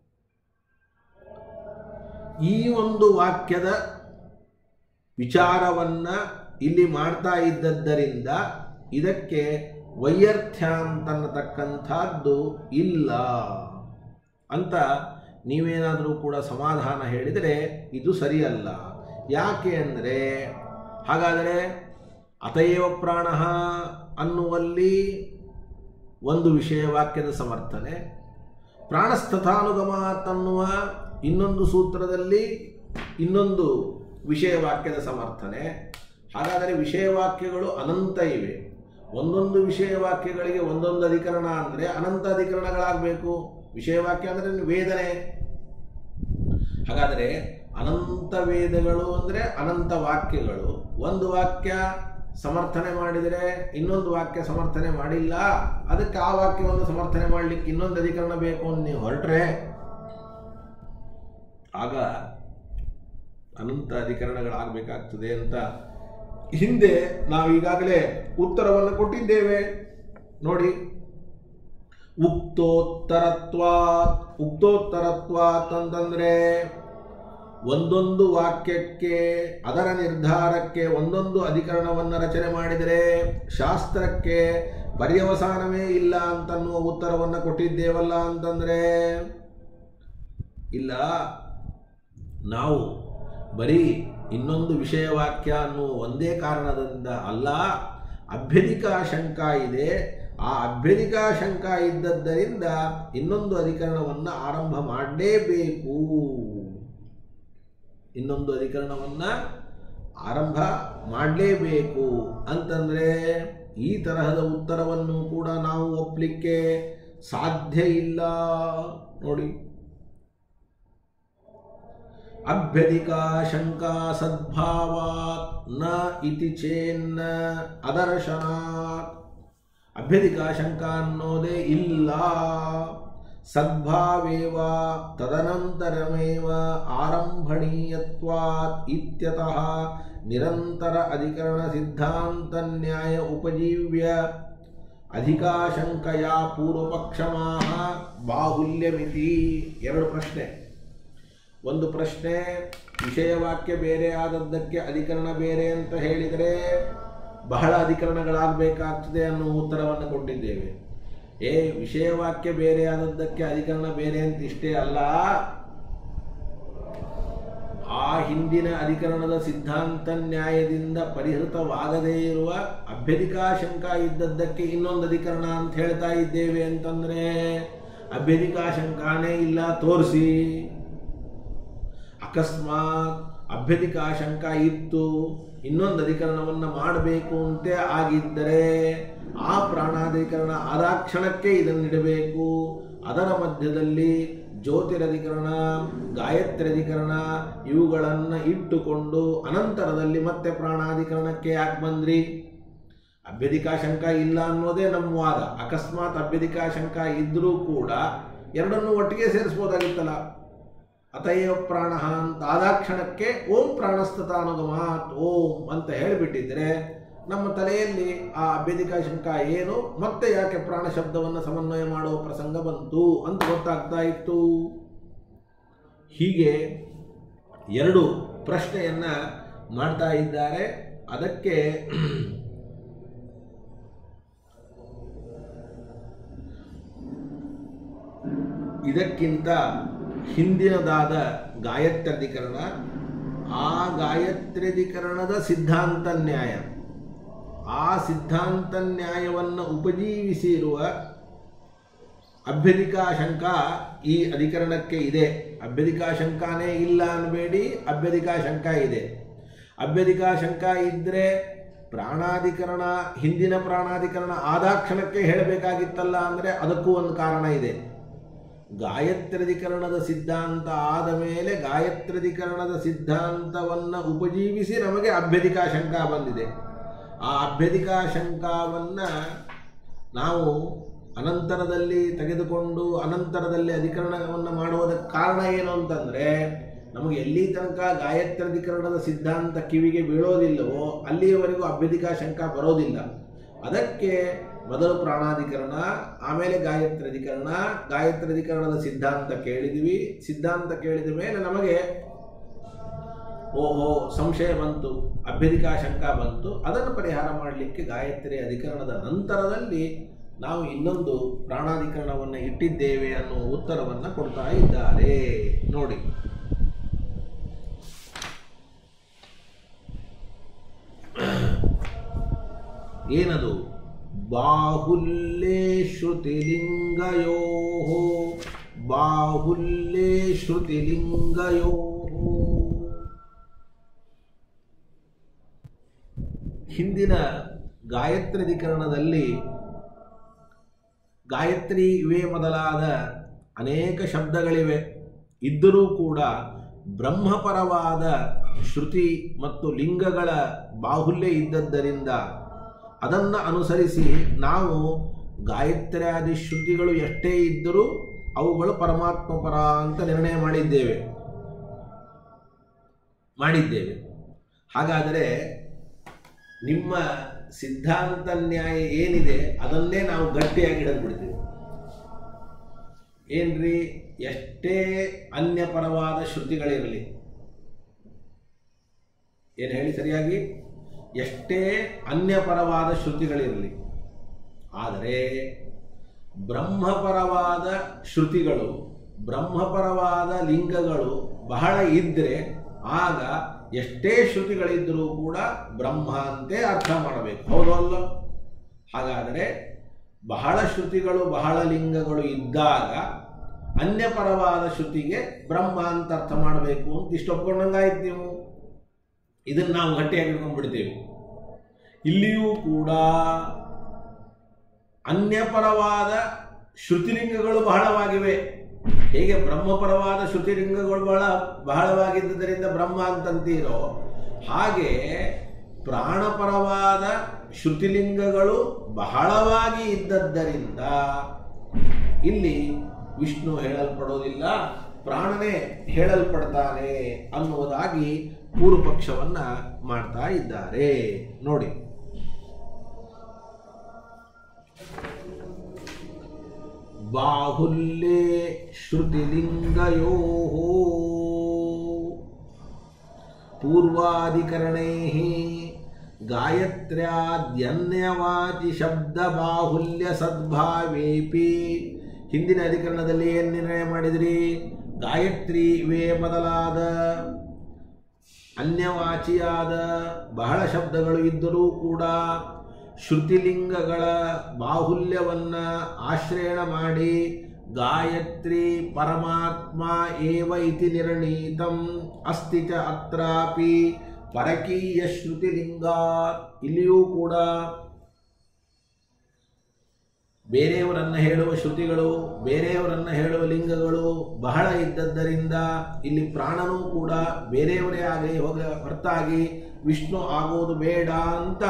ಈ ಒಂದು ವಾಕ್ಯದ ವಿಚಾರವನ್ನು ಇಲ್ಲಿ ಮಾಡ್ತಾ ಇದ್ದದ್ದರಿಂದ ಇದಕ್ಕೆ ವೈಯರ್ಥ್ಯ ಅಂತನ್ನತಕ್ಕಂಥದ್ದು ಇಲ್ಲ ಅಂತ ನೀವೇನಾದರೂ ಕೂಡ ಸಮಾಧಾನ ಹೇಳಿದರೆ ಇದು ಸರಿಯಲ್ಲ ಯಾಕೆ ಅಂದರೆ ಹಾಗಾದರೆ ಅತಯವ ಪ್ರಾಣ ಅನ್ನುವಲ್ಲಿ ಒಂದು ವಿಷಯ ವಾಕ್ಯದ ಸಮರ್ಥನೆ ಪ್ರಾಣಸ್ಥತಾನುಗಮಾತ್ ಅನ್ನುವ ಇನ್ನೊಂದು ಸೂತ್ರದಲ್ಲಿ ಇನ್ನೊಂದು ವಿಷಯ ವಾಕ್ಯದ ಸಮರ್ಥನೆ ಹಾಗಾದರೆ ವಿಷಯ ವಾಕ್ಯಗಳು ಅನಂತ ಇವೆ ಒಂದೊಂದು ವಿಷಯ ವಾಕ್ಯಗಳಿಗೆ ಒಂದೊಂದು ಅಧಿಕರಣ ಅಂದರೆ ಅನಂತ ಅಧಿಕರಣಗಳಾಗಬೇಕು ವಿಷಯ ವಾಕ್ಯ ಅಂದರೆ ವೇದನೆ ಹಾಗಾದರೆ ಅನಂತ ವೇದಗಳು ಅಂದರೆ ಅನಂತ ವಾಕ್ಯಗಳು ಒಂದು ವಾಕ್ಯ ಸಮರ್ಥನೆ ಮಾಡಿದರೆ ಇನ್ನೊಂದು ವಾಕ್ಯ ಸಮರ್ಥನೆ ಮಾಡಿಲ್ಲ ಅದಕ್ಕೆ ಆ ವಾಕ್ಯವನ್ನು ಸಮರ್ಥನೆ ಮಾಡಲಿಕ್ಕೆ ಇನ್ನೊಂದು ಅಧಿಕರಣ ಬೇಕು ಅಂತ ನೀವು ಹೊರಟ್ರೆ ಆಗ ಅನಂತ ಅಧಿಕರಣಗಳಾಗಬೇಕಾಗ್ತದೆ ಅಂತ ಹಿಂದೆ ನಾವು ಈಗಾಗಲೇ ಉತ್ತರವನ್ನು ಕೊಟ್ಟಿದ್ದೇವೆ ನೋಡಿ ಉಕ್ತೋತ್ತರತ್ವಾತ್ ಉಕ್ತೋತ್ತರತ್ವಾತ್ ಅಂತಂದ್ರೆ ಒಂದೊಂದು ವಾಕ್ಯಕ್ಕೆ ಅದರ ನಿರ್ಧಾರಕ್ಕೆ ಒಂದೊಂದು ಅಧಿಕರಣವನ್ನು ರಚನೆ ಮಾಡಿದರೆ ಶಾಸ್ತ್ರಕ್ಕೆ ಪರ್ಯವಸಾನವೇ ಇಲ್ಲ ಅಂತನ್ನುವ ಉತ್ತರವನ್ನು ಕೊಟ್ಟಿದ್ದೇವಲ್ಲ ಅಂತಂದರೆ ಇಲ್ಲ ನಾವು ಬರೀ ಇನ್ನೊಂದು ವಿಷಯ ವಾಕ್ಯ ಅನ್ನುವ ಒಂದೇ ಕಾರಣದಿಂದ ಅಲ್ಲ ಅಭ್ಯಧಿಕಾ ಶಂಕ ಇದೆ ಆ ಅಭ್ಯಧಿಕಾ ಶಂಕ ಇದ್ದದ್ದರಿಂದ ಇನ್ನೊಂದು ಅಧಿಕರಣವನ್ನು ಆರಂಭ ಮಾಡಲೇಬೇಕು ಇನ್ನೊಂದು ಅಧಿಕರಣವನ್ನು ಆರಂಭ ಮಾಡಲೇಬೇಕು ಅಂತಂದರೆ ಈ ತರಹದ ಉತ್ತರವನ್ನು ಕೂಡ ನಾವು ಒಪ್ಪಲಿಕ್ಕೆ ಸಾಧ್ಯ ಇಲ್ಲ ನೋಡಿ ಅಭ್ಯಧಿಕಾ ಶಂಕಾ ಸದ್ಭಾವಾತ್ ನ ಇತಿ ಚೇನ್ನ ಅದರ್ಶನಾತ್ ಅಭ್ಯಧಿಕಾ ಶಂಕಾ ಅನ್ನೋದೇ ಇಲ್ಲ ಸದ್ಭಾವೇವ ತದನಂತರಮೇವ ಆರಂಭಣೀಯತ್ವಾತ್ ಇತ್ಯತಃ ನಿರಂತರ ಅಧಿಕರಣ ಸಿದ್ಧಾಂತ ನ್ಯಾಯ ಉಪಜೀವ್ಯ ಅಧಿಕಾಶಂಕಯ ಪೂರ್ವಪಕ್ಷಮಾಹ ಬಾಹುಲ್ಯಮಿತಿ ಎರಡು ಪ್ರಶ್ನೆ ಒಂದು ಪ್ರಶ್ನೆ ವಿಷಯವಾಕ್ಯ ಬೇರೆ ಆದದ್ದಕ್ಕೆ ಅಧಿಕರಣ ಬೇರೆ ಅಂತ ಹೇಳಿದರೆ ಬಹಳ ಅಧಿಕರಣಗಳಾಗಬೇಕಾಗ್ತದೆ ಅನ್ನೋ ಉತ್ತರವನ್ನು ಕೊಟ್ಟಿದ್ದೇವೆ ಏ ವಿಷಯವಾಕ್ಯ ಬೇರೆ ಆದದ್ದಕ್ಕೆ ಅಧಿಕರಣ ಬೇರೆ ಅಂತ ಇಷ್ಟೇ ಅಲ್ಲ ಆ ಹಿಂದಿನ ಅಧಿಕರಣದ ಸಿದ್ಧಾಂತ ನ್ಯಾಯದಿಂದ ಪರಿಹೃತವಾಗದೇ ಇರುವ ಅಭ್ಯಧಿಕಾಶಂಕ ಇದ್ದದ್ದಕ್ಕೆ ಇನ್ನೊಂದು ಅಧಿಕರಣ ಅಂತ ಹೇಳ್ತಾ ಇದ್ದೇವೆ ಅಂತಂದ್ರೆ ಅಭ್ಯಧಿಕಾಶಂಕಾನೇ ಇಲ್ಲ ತೋರಿಸಿ ಅಕಸ್ಮಾತ್ ಅಭ್ಯಧಿಕಾಶಂಕ ಇತ್ತು ಇನ್ನೊಂದು ಅಧಿಕರಣವನ್ನು ಮಾಡಬೇಕು ಅಂತೆ ಆಗಿದ್ದರೆ ಆ ಪ್ರಾಣಾಧಿಕರಣ ಆದಾಕ್ಷಣಕ್ಕೆ ಇದನ್ನಿಡಬೇಕು ಅದರ ಮಧ್ಯದಲ್ಲಿ ಜ್ಯೋತಿರಧಿಕರಣ ಗಾಯತ್ರ್ಯಧಿಕರಣ ಇವುಗಳನ್ನು ಇಟ್ಟುಕೊಂಡು ಅನಂತರದಲ್ಲಿ ಮತ್ತೆ ಪ್ರಾಣಾಧಿಕರಣಕ್ಕೆ ಯಾಕೆ ಬಂದ್ರಿ ಅಭ್ಯಧಿಕಾಶಂಕ ಇಲ್ಲ ಅನ್ನೋದೇ ನಮ್ಮ ವಾದ ಅಕಸ್ಮಾತ್ ಅಭ್ಯಧಿಕಾಶಂಕ ಇದ್ದರೂ ಕೂಡ ಎರಡನ್ನೂ ಒಟ್ಟಿಗೆ ಸೇರಿಸ್ಬೋದಾಗಿತ್ತಲ್ಲ ಅತಯವ ಪ್ರಾಣ ಅಂತ ಆದಾಕ್ಷಣಕ್ಕೆ ಓಂ ಪ್ರಾಣಸ್ತತಾನುಗಮಾತ್ ಓಂ ಅಂತ ಹೇಳಿಬಿಟ್ಟಿದ್ರೆ ನಮ್ಮ ತಲೆಯಲ್ಲಿ ಆ ಅಭ್ಯಧಿಕಾಶಂಕ ಏನು ಮತ್ತೆ ಯಾಕೆ ಪ್ರಾಣ ಶಬ್ದವನ್ನು ಸಮನ್ವಯ ಮಾಡುವ ಪ್ರಸಂಗ ಬಂತು ಅಂತ ಗೊತ್ತಾಗ್ತಾ ಇತ್ತು ಹೀಗೆ ಎರಡು ಪ್ರಶ್ನೆಯನ್ನ ಮಾಡ್ತಾ ಇದ್ದಾರೆ ಅದಕ್ಕೆ ಇದಕ್ಕಿಂತ ಹಿಂದಿನದಾದ ಗಾಯತ್ರ್ಯಧಿಕರಣ ಆ ಗಾಯತ್ರ್ಯಧಿಕರಣದ ಸಿದ್ಧಾಂತ ನ್ಯಾಯ ಆ ಸಿದ್ಧಾಂತ ನ್ಯಾಯವನ್ನು ಉಪಜೀವಿಸಿರುವ ಅಭ್ಯಧಿಕಾಶಂಕ ಈ ಅಧಿಕರಣಕ್ಕೆ ಇದೆ ಅಭ್ಯಧಿಕಾಶಂಕನೇ ಇಲ್ಲ ಅನ್ಬೇಡಿ ಅಭ್ಯಧಿಕಾಶಂಕ ಇದೆ ಅಭ್ಯಧಿಕಾಶಂಕ ಇದ್ದರೆ ಪ್ರಾಣಾಧಿಕರಣ ಹಿಂದಿನ ಪ್ರಾಣಾಧಿಕರಣ ಆದಾಕ್ಷಣಕ್ಕೆ ಹೇಳಬೇಕಾಗಿತ್ತಲ್ಲ ಅಂದರೆ ಅದಕ್ಕೂ ಒಂದು ಕಾರಣ ಇದೆ ಗಾಯತ್ರ್ಯಧಿಕರಣದ ಸಿದ್ಧಾಂತ ಆದ ಮೇಲೆ ಗಾಯತ್ರ್ಯಧಿಕರಣದ ಸಿದ್ಧಾಂತವನ್ನು ಉಪಜೀವಿಸಿ ನಮಗೆ ಅಭ್ಯಧಿಕಾಶಂಕ ಬಂದಿದೆ ಆ ಅಭ್ಯಧಿಕಾಶಂಕವನ್ನು ನಾವು ಅನಂತರದಲ್ಲಿ ತೆಗೆದುಕೊಂಡು ಅನಂತರದಲ್ಲಿ ಅಧಿಕರಣವನ್ನು ಮಾಡುವುದಕ್ಕೆ ಕಾರಣ ಏನು ಅಂತಂದರೆ ನಮಗೆ ಎಲ್ಲಿ ತನಕ ಗಾಯತ್ರ್ಯಧಿಕರಣದ ಸಿದ್ಧಾಂತ ಕಿವಿಗೆ ಬೀಳೋದಿಲ್ಲವೋ ಅಲ್ಲಿಯವರೆಗೂ ಅಭ್ಯಧಿಕಾಶಂಕ ಬರೋದಿಲ್ಲ ಅದಕ್ಕೆ ಮೊದಲು ಪ್ರಾಣಾಧಿಕರಣ ಆಮೇಲೆ ಗಾಯತ್ರ್ಯಧಿಕರಣ ಗಾಯತ್ರ್ಯಧಿಕರಣದ ಸಿದ್ಧಾಂತ ಕೇಳಿದ್ವಿ ಸಿದ್ಧಾಂತ ಕೇಳಿದ ಮೇಲೆ ನಮಗೆ ಓಹೋ ಸಂಶಯ ಬಂತು ಅಭ್ಯಧಿಕಾಶಂಕ ಬಂತು ಅದನ್ನು ಪರಿಹಾರ ಮಾಡಲಿಕ್ಕೆ ಗಾಯತ್ರಿ ಅಧಿಕರಣದ ನಂತರದಲ್ಲಿ ನಾವು ಇನ್ನೊಂದು ಪ್ರಾಣಾಧಿಕರಣವನ್ನು ಇಟ್ಟಿದ್ದೇವೆ ಅನ್ನುವ ಉತ್ತರವನ್ನು ಕೊಡ್ತಾ ಇದ್ದಾರೆ ನೋಡಿ ಏನದು ಬಾಹುಲ್ಯೇ ಶ್ರುತಿಲಿಂಗಯೋ ಬಾಹುಲ್ಯೇ ಶ್ರುತಿಲಿಂಗಯೋ ಹಿಂದಿನ ಗಾಯತ್ರಿಧಿಕರಣದಲ್ಲಿ ಗಾಯತ್ರಿ ಇವೇ ಮೊದಲಾದ ಅನೇಕ ಶಬ್ದಗಳಿವೆ ಇದ್ದರೂ ಕೂಡ ಬ್ರಹ್ಮಪರವಾದ ಶ್ರುತಿ ಮತ್ತು ಲಿಂಗಗಳ ಬಾಹುಲ್ಯ ಇದ್ದದ್ದರಿಂದ ಅದನ್ನು ಅನುಸರಿಸಿ ನಾವು ಗಾಯತ್ರ್ಯಾದಿ ಶ್ರುತಿಗಳು ಎಷ್ಟೇ ಇದ್ದರೂ ಅವುಗಳು ಪರಮಾತ್ಮ ಪರ ಅಂತ ನಿರ್ಣಯ ಮಾಡಿದ್ದೇವೆ ಮಾಡಿದ್ದೇವೆ ಹಾಗಾದರೆ ನಿಮ್ಮ ಸಿದ್ಧಾಂತ ನ್ಯಾಯ ಏನಿದೆ ಅದನ್ನೇ ನಾವು ಗಟ್ಟಿಯಾಗಿ ಹಿಡಿದ್ಬಿಡ್ತೀವಿ ಏನ್ರಿ ಎಷ್ಟೇ ಅನ್ಯಪರವಾದ ಶ್ರುತಿಗಳಿರಲಿ ಏನು ಹೇಳಿ ಸರಿಯಾಗಿ ಎಷ್ಟೇ ಅನ್ಯಪರವಾದ ಶ್ರುತಿಗಳಿರಲಿ ಆದರೆ ಬ್ರಹ್ಮಪರವಾದ ಶ್ರುತಿಗಳು ಬ್ರಹ್ಮಪರವಾದ ಲಿಂಗಗಳು ಬಹಳ ಇದ್ದರೆ ಆಗ ಎಷ್ಟೇ ಶ್ರುತಿಗಳಿದ್ದರೂ ಕೂಡ ಬ್ರಹ್ಮ ಅಂತೆ ಅರ್ಥ ಮಾಡಬೇಕು ಹೌದು ಅಲ್ಲ ಹಾಗಾದರೆ ಬಹಳ ಶ್ರುತಿಗಳು ಬಹಳ ಲಿಂಗಗಳು ಇದ್ದಾಗ ಅನ್ಯಪರವಾದ ಶ್ರುತಿಗೆ ಬ್ರಹ್ಮ ಅಂತ ಅರ್ಥ ಮಾಡಬೇಕು ಅಂತ ಇಷ್ಟು ಒಪ್ಕೊಂಡಂಗಾಯ್ತು ನೀವು ಇದನ್ನು ನಾವು ಗಟ್ಟಿಯಾಗಿ ಹಿಡ್ಕೊಂಡ್ಬಿಡ್ತೇವೆ ಇಲ್ಲಿಯೂ ಕೂಡ ಅನ್ಯಪರವಾದ ಶ್ರುತಿಲಿಂಗಗಳು ಬಹಳವಾಗಿವೆ ಹೇಗೆ ಬ್ರಹ್ಮಪರವಾದ ಶ್ರುತಿಲಿಂಗಗಳು ಬಹಳ ಬಹಳವಾಗಿದ್ದರಿಂದ ಬ್ರಹ್ಮ ಅಂತಂತೀರೋ ಹಾಗೆ ಪ್ರಾಣಪರವಾದ ಶ್ರುತಿಲಿಂಗಗಳು ಬಹಳವಾಗಿ ಇದ್ದದ್ದರಿಂದ ಇಲ್ಲಿ ವಿಷ್ಣು ಹೇಳಲ್ಪಡೋದಿಲ್ಲ ಪ್ರಾಣನೇ ಹೇಳಲ್ಪಡ್ತಾನೆ ಅನ್ನುವುದಾಗಿ ಪೂರ್ವಪಕ್ಷವನ್ನ ಮಾಡ್ತಾ ಇದ್ದಾರೆ ನೋಡಿ ಬಾಹುಲ್ಯೇ ಶ್ರುತಿಲಿಂಗಯೋ ಪೂರ್ವಾಧಿಕರಣೈ ಗಾಯತ್ರ್ಯಾದ್ಯನ್ಯವಾಚಿ ಶಬ್ದ ಬಾಹುಲ್ಯ ಸದ್ಭಾವೇಪಿ ಹಿಂದಿನ ಅಧಿಕರಣದಲ್ಲಿ ಏನು ನಿರ್ಣಯ ಮಾಡಿದ್ರಿ ಗಾಯತ್ರಿ ವೇ ಮೊದಲಾದ ಅನ್ಯವಾಚಿಯಾದ ಬಹಳ ಶಬ್ದಗಳು ಇದ್ದರೂ ಕೂಡ ಶ್ರುತಿಲಿಂಗಗಳ ಬಾಹುಲ್ಯವನ್ನು ಆಶ್ರಯಣ ಮಾಡಿ ಗಾಯತ್ರಿ ಪರಮಾತ್ಮ ಏವ ಇತಿ ನಿರ್ಣೀತಂ ಅಸ್ತಿ ಚ ಅತ್ರಾಪಿ ಪರಕೀಯ ಶ್ರುತಿಲಿಂಗ ಇಲ್ಲಿಯೂ ಕೂಡ ಬೇರೆಯವರನ್ನು ಹೇಳುವ ಶ್ರುತಿಗಳು ಬೇರೆಯವರನ್ನು ಹೇಳುವ ಲಿಂಗಗಳು ಬಹಳ ಇದ್ದದ್ದರಿಂದ ಇಲ್ಲಿ ಪ್ರಾಣನೂ ಕೂಡ ಬೇರೆಯವರೇ ಆಗಲಿ ಹೋಗ ಹೊರತಾಗಿ ವಿಷ್ಣು ಆಗೋದು ಬೇಡ ಅಂತ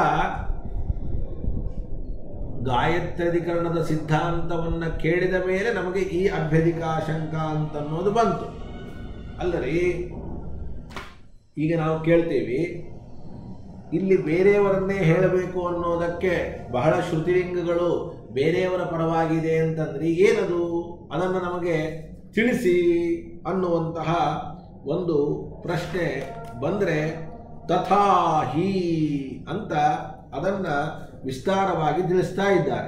ಗಾಯತ್ರ್ಯಧಿಕರಣದ ಸಿದ್ಧಾಂತವನ್ನು ಕೇಳಿದ ಮೇಲೆ ನಮಗೆ ಈ ಅಭ್ಯಧಿಕಾಶಂಕ ಅಂತ ಅನ್ನೋದು ಬಂತು ಅಲ್ಲರಿ ಈಗ ನಾವು ಕೇಳ್ತೀವಿ ಇಲ್ಲಿ ಬೇರೆಯವರನ್ನೇ ಹೇಳಬೇಕು ಅನ್ನೋದಕ್ಕೆ ಬಹಳ ಶ್ರುತಿಲಿಂಗಗಳು ಬೇರೆಯವರ ಪರವಾಗಿದೆ ಅಂತಂದ್ರೆ ಏನದು ಅದನ್ನು ನಮಗೆ ತಿಳಿಸಿ ಅನ್ನುವಂತಹ ಒಂದು ಪ್ರಶ್ನೆ ಬಂದರೆ ತಥಾ ಹೀ ಅಂತ ಅದನ್ನು ವಿಸ್ತಾರವಾಗಿ ತಿಳಿಸ್ತಾ ಇದ್ದಾರೆ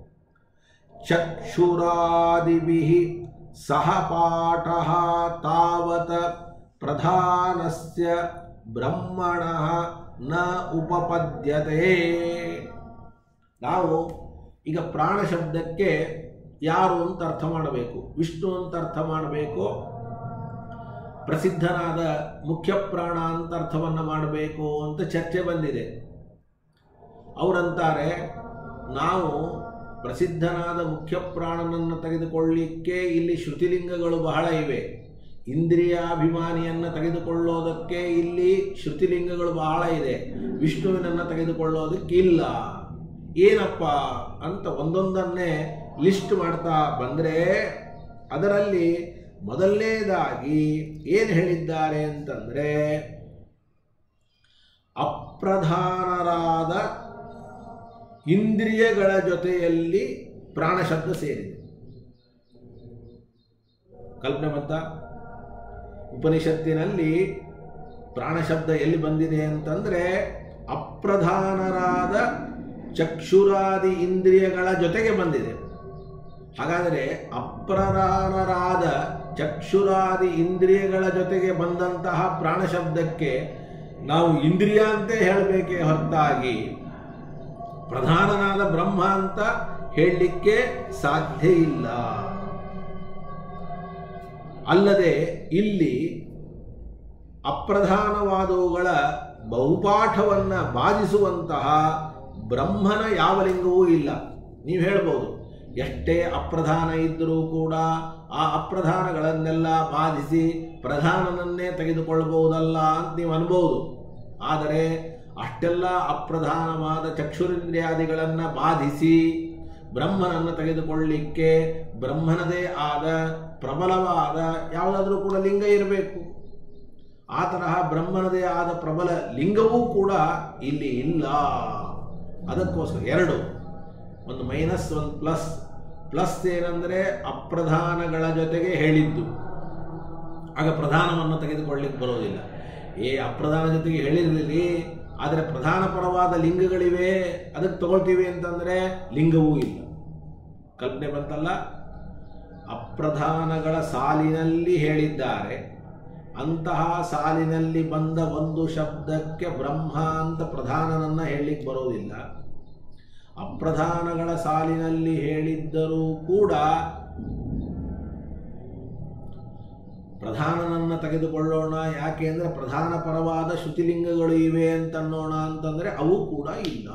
ಚಕ್ಷುರಾದಿಭಿ ಸಹ ಪಾಠ ತಾವತ್ ಪ್ರಧಾನಸ್ಯ ಬ್ರಹ್ಮಣ ನ ಉಪಪದ್ಯತೆ ನಾವು ಈಗ ಪ್ರಾಣ ಶಬ್ದಕ್ಕೆ ಯಾರು ಅಂತ ಅರ್ಥ ಮಾಡಬೇಕು ವಿಷ್ಣು ಅಂತ ಅರ್ಥ ಮಾಡಬೇಕು ಪ್ರಸಿದ್ಧನಾದ ಮುಖ್ಯ ಪ್ರಾಣ ಅಂತ ಅರ್ಥವನ್ನು ಮಾಡಬೇಕು ಅಂತ ಚರ್ಚೆ ಬಂದಿದೆ ಅವರಂತಾರೆ ನಾವು ಪ್ರಸಿದ್ಧನಾದ ಮುಖ್ಯ ಪ್ರಾಣನನ್ನು ತೆಗೆದುಕೊಳ್ಳಿಕ್ಕೆ ಇಲ್ಲಿ ಶ್ರುತಿಲಿಂಗಗಳು ಬಹಳ ಇವೆ ಇಂದ್ರಿಯಾಭಿಮಾನಿಯನ್ನು ತೆಗೆದುಕೊಳ್ಳೋದಕ್ಕೆ ಇಲ್ಲಿ ಶ್ರುತಿಲಿಂಗಗಳು ಬಹಳ ಇದೆ ವಿಷ್ಣುವಿನನ್ನು ತೆಗೆದುಕೊಳ್ಳೋದಕ್ಕೆ ಇಲ್ಲ ಏನಪ್ಪ ಅಂತ ಒಂದೊಂದನ್ನೇ ಲಿಸ್ಟ್ ಮಾಡ್ತಾ ಬಂದರೆ ಅದರಲ್ಲಿ ಮೊದಲನೇದಾಗಿ ಏನು ಹೇಳಿದ್ದಾರೆ ಅಂತಂದರೆ ಅಪ್ರಧಾನರಾದ ಇಂದ್ರಿಯಗಳ ಜೊತೆಯಲ್ಲಿ ಪ್ರಾಣ ಶಬ್ದ ಸೇರಿದೆ ಕಲ್ಪನೆ ಬಂತ ಉಪನಿಷತ್ತಿನಲ್ಲಿ ಪ್ರಾಣ ಶಬ್ದ ಎಲ್ಲಿ ಬಂದಿದೆ ಅಂತಂದ್ರೆ ಅಪ್ರಧಾನರಾದ ಚಕ್ಷುರಾದಿ ಇಂದ್ರಿಯಗಳ ಜೊತೆಗೆ ಬಂದಿದೆ ಹಾಗಾದರೆ ಅಪ್ರಧಾನರಾದ ಚಕ್ಷುರಾದಿ ಇಂದ್ರಿಯಗಳ ಜೊತೆಗೆ ಬಂದಂತಹ ಪ್ರಾಣ ಶಬ್ದಕ್ಕೆ ನಾವು ಇಂದ್ರಿಯ ಅಂತ ಹೇಳಬೇಕೇ ಹೊರತಾಗಿ ಪ್ರಧಾನನಾದ ಬ್ರಹ್ಮ ಅಂತ ಹೇಳಲಿಕ್ಕೆ ಸಾಧ್ಯ ಇಲ್ಲ ಅಲ್ಲದೆ ಇಲ್ಲಿ ಅಪ್ರಧಾನವಾದವುಗಳ ಬಹುಪಾಠವನ್ನು ಬಾಧಿಸುವಂತಹ ಬ್ರಹ್ಮನ ಯಾವ ಲಿಂಗವೂ ಇಲ್ಲ ನೀವು ಹೇಳ್ಬೋದು ಎಷ್ಟೇ ಅಪ್ರಧಾನ ಇದ್ದರೂ ಕೂಡ ಆ ಅಪ್ರಧಾನಗಳನ್ನೆಲ್ಲ ಬಾಧಿಸಿ ಪ್ರಧಾನನನ್ನೇ ತೆಗೆದುಕೊಳ್ಳಬಹುದಲ್ಲ ಅಂತ ನೀವು ಅನ್ಬೋದು ಆದರೆ ಅಷ್ಟೆಲ್ಲ ಅಪ್ರಧಾನವಾದ ಚಕ್ಷುರಿಂದ್ರಿಯಾದಿಗಳನ್ನು ಬಾಧಿಸಿ ಬ್ರಹ್ಮನನ್ನು ತೆಗೆದುಕೊಳ್ಳಿಕ್ಕೆ ಬ್ರಹ್ಮನದೇ ಆದ ಪ್ರಬಲವಾದ ಯಾವುದಾದ್ರೂ ಕೂಡ ಲಿಂಗ ಇರಬೇಕು ಆ ತರಹ ಬ್ರಹ್ಮನದೇ ಆದ ಪ್ರಬಲ ಲಿಂಗವೂ ಕೂಡ ಇಲ್ಲಿ ಇಲ್ಲ ಅದಕ್ಕೋಸ್ಕರ ಎರಡು ಒಂದು ಮೈನಸ್ ಒಂದು ಪ್ಲಸ್ ಪ್ಲಸ್ ಏನಂದರೆ ಅಪ್ರಧಾನಗಳ ಜೊತೆಗೆ ಹೇಳಿದ್ದು ಆಗ ಪ್ರಧಾನವನ್ನು ತೆಗೆದುಕೊಳ್ಳಿಕ್ಕೆ ಬರೋದಿಲ್ಲ ಏ ಅಪ್ರಧಾನ ಜೊತೆಗೆ ಹೇಳಿರಲಿ ಆದರೆ ಪ್ರಧಾನ ಪರವಾದ ಲಿಂಗಗಳಿವೆ ಅದಕ್ಕೆ ತಗೊಳ್ತೀವಿ ಅಂತಂದರೆ ಲಿಂಗವೂ ಇಲ್ಲ ಕಲ್ಪನೆ ಬಂತಲ್ಲ ಅಪ್ರಧಾನಗಳ ಸಾಲಿನಲ್ಲಿ ಹೇಳಿದ್ದಾರೆ ಅಂತಹ ಸಾಲಿನಲ್ಲಿ ಬಂದ ಒಂದು ಶಬ್ದಕ್ಕೆ ಬ್ರಹ್ಮ ಅಂತ ಪ್ರಧಾನನನ್ನು ಹೇಳಲಿಕ್ಕೆ ಬರೋದಿಲ್ಲ ಅಪ್ರಧಾನಗಳ ಸಾಲಿನಲ್ಲಿ ಹೇಳಿದ್ದರೂ ಕೂಡ ಪ್ರಧಾನನನ್ನು ತೆಗೆದುಕೊಳ್ಳೋಣ ಯಾಕೆ ಅಂದರೆ ಪ್ರಧಾನ ಪರವಾದ ಶ್ರುತಿಲಿಂಗಗಳು ಇವೆ ಅಂತನ್ನೋಣ ಅಂತಂದರೆ ಅವು ಕೂಡ ಇಲ್ಲ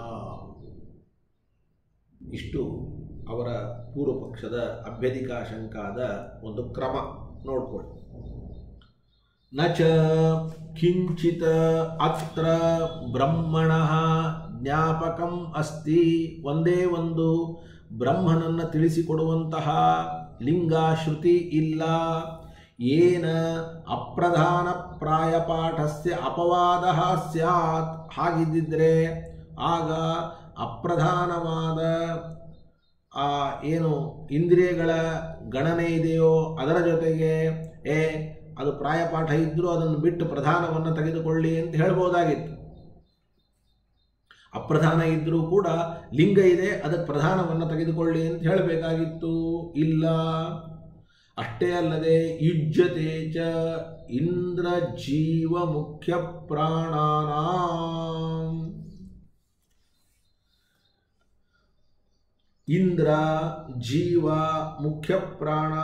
ಇಷ್ಟು ಅವರ ಪೂರ್ವ ಪಕ್ಷದ ಅಭ್ಯಧಿಕಾಶಂಕಾದ ಒಂದು ಕ್ರಮ ನೋಡ್ಕೊಳ್ಳಿ ನ ಚ ಕಿಂಚಿತ್ ಅತ್ರ ಬ್ರಹ್ಮಣ ಜ್ಞಾಪಕಂ ಅಸ್ತಿ ಒಂದೇ ಒಂದು ಬ್ರಹ್ಮನನ್ನು ತಿಳಿಸಿಕೊಡುವಂತಹ ಲಿಂಗ ಶ್ರುತಿ ಇಲ್ಲ ಏನ ಅಪ್ರಧಾನ ಪ್ರಾಯಪಾಠಸ್ಯ ಅಪವಾದ ಸ್ಯಾತ್ ಹಾಗಿದ್ದಿದ್ರೆ ಆಗ ಅಪ್ರಧಾನವಾದ ಆ ಏನು ಇಂದ್ರಿಯಗಳ ಗಣನೆ ಇದೆಯೋ ಅದರ ಜೊತೆಗೆ ಏ ಅದು ಪ್ರಾಯಪಾಠ ಇದ್ದರೂ ಅದನ್ನು ಬಿಟ್ಟು ಪ್ರಧಾನವನ್ನು ತೆಗೆದುಕೊಳ್ಳಿ ಅಂತ ಹೇಳ್ಬೋದಾಗಿತ್ತು ಅಪ್ರಧಾನ ಇದ್ದರೂ ಕೂಡ ಲಿಂಗ ಇದೆ ಅದಕ್ಕೆ ಪ್ರಧಾನವನ್ನು ತೆಗೆದುಕೊಳ್ಳಿ ಅಂತ ಹೇಳಬೇಕಾಗಿತ್ತು ಇಲ್ಲ ಅಷ್ಟೇ ಅಲ್ಲದೆ ಯುಜ್ಯತೆ ಚ ಇಂದ್ರ ಜೀವ ಮುಖ್ಯ ಪ್ರಾಣಾನ ಇಂದ್ರ ಜೀವ ಮುಖ್ಯ ಪ್ರಾಣ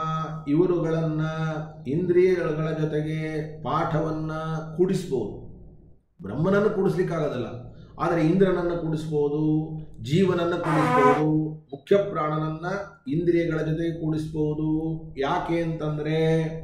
ಇವರುಗಳನ್ನು ಇಂದ್ರಿಯಗಳ ಜೊತೆಗೆ ಪಾಠವನ್ನು ಕೂಡಿಸ್ಬೋದು ಬ್ರಹ್ಮನನ್ನು ಕೂಡಿಸ್ಲಿಕ್ಕಾಗೋದಿಲ್ಲ ಆದರೆ ಇಂದ್ರನನ್ನು ಕೂಡಿಸ್ಬೋದು ಜೀವನನ್ನು ಕೂಡಿಸ್ಬೋದು ಮುಖ್ಯ ಪ್ರಾಣನನ್ನ ಇಂದ್ರಿಯಗಳ ಜೊತೆಗೆ ಕೂಡಿಸ್ಬೋದು ಯಾಕೆ ಅಂತಂದರೆ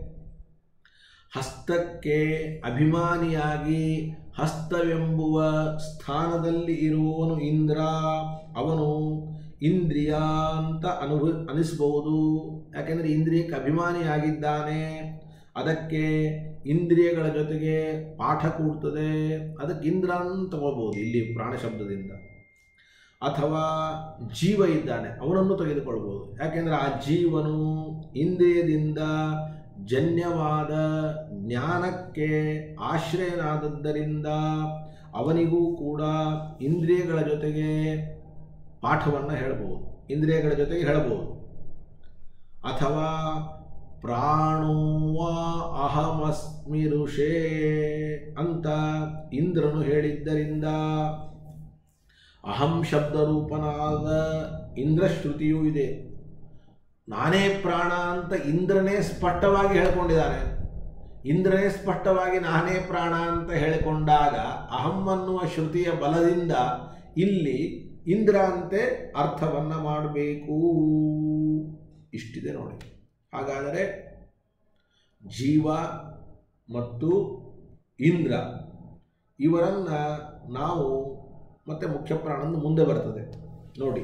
ಹಸ್ತಕ್ಕೆ ಅಭಿಮಾನಿಯಾಗಿ ಹಸ್ತವೆಂಬುವ ಸ್ಥಾನದಲ್ಲಿ ಇರುವವನು ಇಂದ್ರ ಅವನು ಇಂದ್ರಿಯ ಅಂತ ಅನುಭವ ಅನಿಸ್ಬಹುದು ಯಾಕೆಂದರೆ ಇಂದ್ರಿಯಕ್ಕೆ ಅಭಿಮಾನಿಯಾಗಿದ್ದಾನೆ ಅದಕ್ಕೆ ಇಂದ್ರಿಯಗಳ ಜೊತೆಗೆ ಪಾಠ ಕೂಡ್ತದೆ ಅದಕ್ಕೆ ಇಂದ್ರ ಅಂತ ತಗೋಬಹುದು ಇಲ್ಲಿ ಪ್ರಾಣ ಶಬ್ದದಿಂದ ಅಥವಾ ಜೀವ ಇದ್ದಾನೆ ಅವನನ್ನು ತೆಗೆದುಕೊಳ್ಬೋದು ಯಾಕೆಂದರೆ ಆ ಜೀವನು ಇಂದ್ರಿಯದಿಂದ ಜನ್ಯವಾದ ಜ್ಞಾನಕ್ಕೆ ಆಶ್ರಯನಾದದ್ದರಿಂದ ಅವನಿಗೂ ಕೂಡ ಇಂದ್ರಿಯಗಳ ಜೊತೆಗೆ ಪಾಠವನ್ನು ಹೇಳ್ಬೋದು ಇಂದ್ರಿಯಗಳ ಜೊತೆಗೆ ಹೇಳ್ಬೋದು ಅಥವಾ ಪ್ರಾಣೋವ ಅಹಮಸ್ಮಿ ಋಷೇ ಅಂತ ಇಂದ್ರನು ಹೇಳಿದ್ದರಿಂದ ಅಹಂ ಶಬ್ದರೂಪನಾದ ಇಂದ್ರಶ್ರುತಿಯೂ ಇದೆ ನಾನೇ ಪ್ರಾಣ ಅಂತ ಇಂದ್ರನೇ ಸ್ಪಷ್ಟವಾಗಿ ಹೇಳ್ಕೊಂಡಿದ್ದಾನೆ ಇಂದ್ರನೇ ಸ್ಪಷ್ಟವಾಗಿ ನಾನೇ ಪ್ರಾಣ ಅಂತ ಹೇಳಿಕೊಂಡಾಗ ಅಹಂ ಅನ್ನುವ ಶ್ರುತಿಯ ಬಲದಿಂದ ಇಲ್ಲಿ ಇಂದ್ರ ಅಂತೆ ಅರ್ಥವನ್ನು ಮಾಡಬೇಕು ಇಷ್ಟಿದೆ ನೋಡಿ ಹಾಗಾದರೆ ಜೀವ ಮತ್ತು ಇಂದ್ರ ಇವರನ್ನು ನಾವು ಮತ್ತೆ ಮುಖ್ಯ ಪ್ರಾಣಂದು ಮುಂದೆ ಬರ್ತದೆ ನೋಡಿ